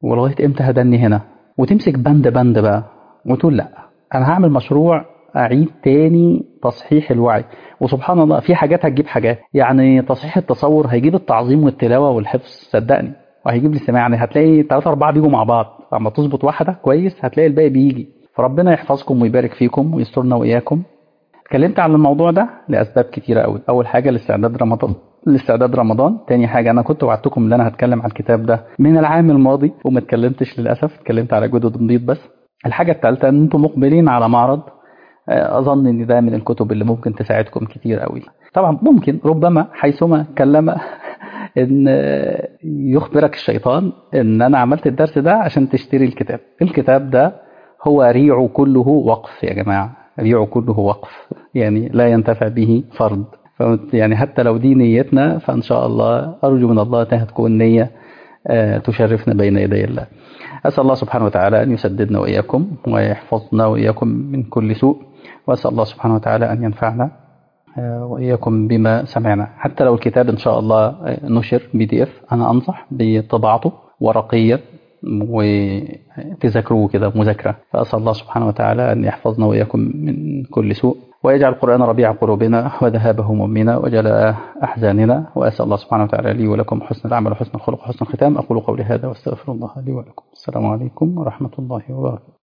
A: ولغايه امتى هدني هنا وتمسك بند بند بقى وتقول لا انا هعمل مشروع اعيد تاني تصحيح الوعي وسبحان الله في حاجات هتجيب حاجات يعني تصحيح التصور هيجيب التعظيم والتلاوه والحفظ صدقني وهيجيب الاستماع يعني هتلاقي ثلاثة أربعة بيجوا مع بعض لما تظبط واحدة كويس هتلاقي الباقي بيجي فربنا يحفظكم ويبارك فيكم ويسترنا وإياكم اتكلمت عن الموضوع ده لأسباب كتيرة قوي أول حاجة لاستعداد رمضان لاستعداد رمضان تاني حاجة أنا كنت وعدتكم إن أنا هتكلم عن الكتاب ده من العام الماضي وما اتكلمتش للأسف اتكلمت على جدد نضيط بس الحاجة الثالثة إن أنتم مقبلين على معرض أظن إن ده من الكتب اللي ممكن تساعدكم كتير قوي طبعا ممكن ربما حيثما كلم ان يخبرك الشيطان ان انا عملت الدرس ده عشان تشتري الكتاب الكتاب ده هو ريع كله وقف يا جماعة ريع كله وقف يعني لا ينتفع به فرد يعني حتى لو دي نيتنا فإن شاء الله أرجو من الله أنها تكون نية تشرفنا بين يدي الله أسأل الله سبحانه وتعالى أن يسددنا وإياكم ويحفظنا وإياكم من كل سوء وأسأل الله سبحانه وتعالى أن ينفعنا وإياكم بما سمعنا حتى لو الكتاب إن شاء الله نشر بي دي اف أنا أنصح بطباعته ورقيا وتذاكروه كده مذاكرة فأسأل الله سبحانه وتعالى أن يحفظنا وإياكم من كل سوء ويجعل القرآن ربيع قلوبنا وذهاب همومنا وجلاء أحزاننا وأسأل الله سبحانه وتعالى لي ولكم حسن العمل وحسن الخلق وحسن الختام أقول قولي هذا واستغفر الله لي ولكم السلام عليكم ورحمة الله وبركاته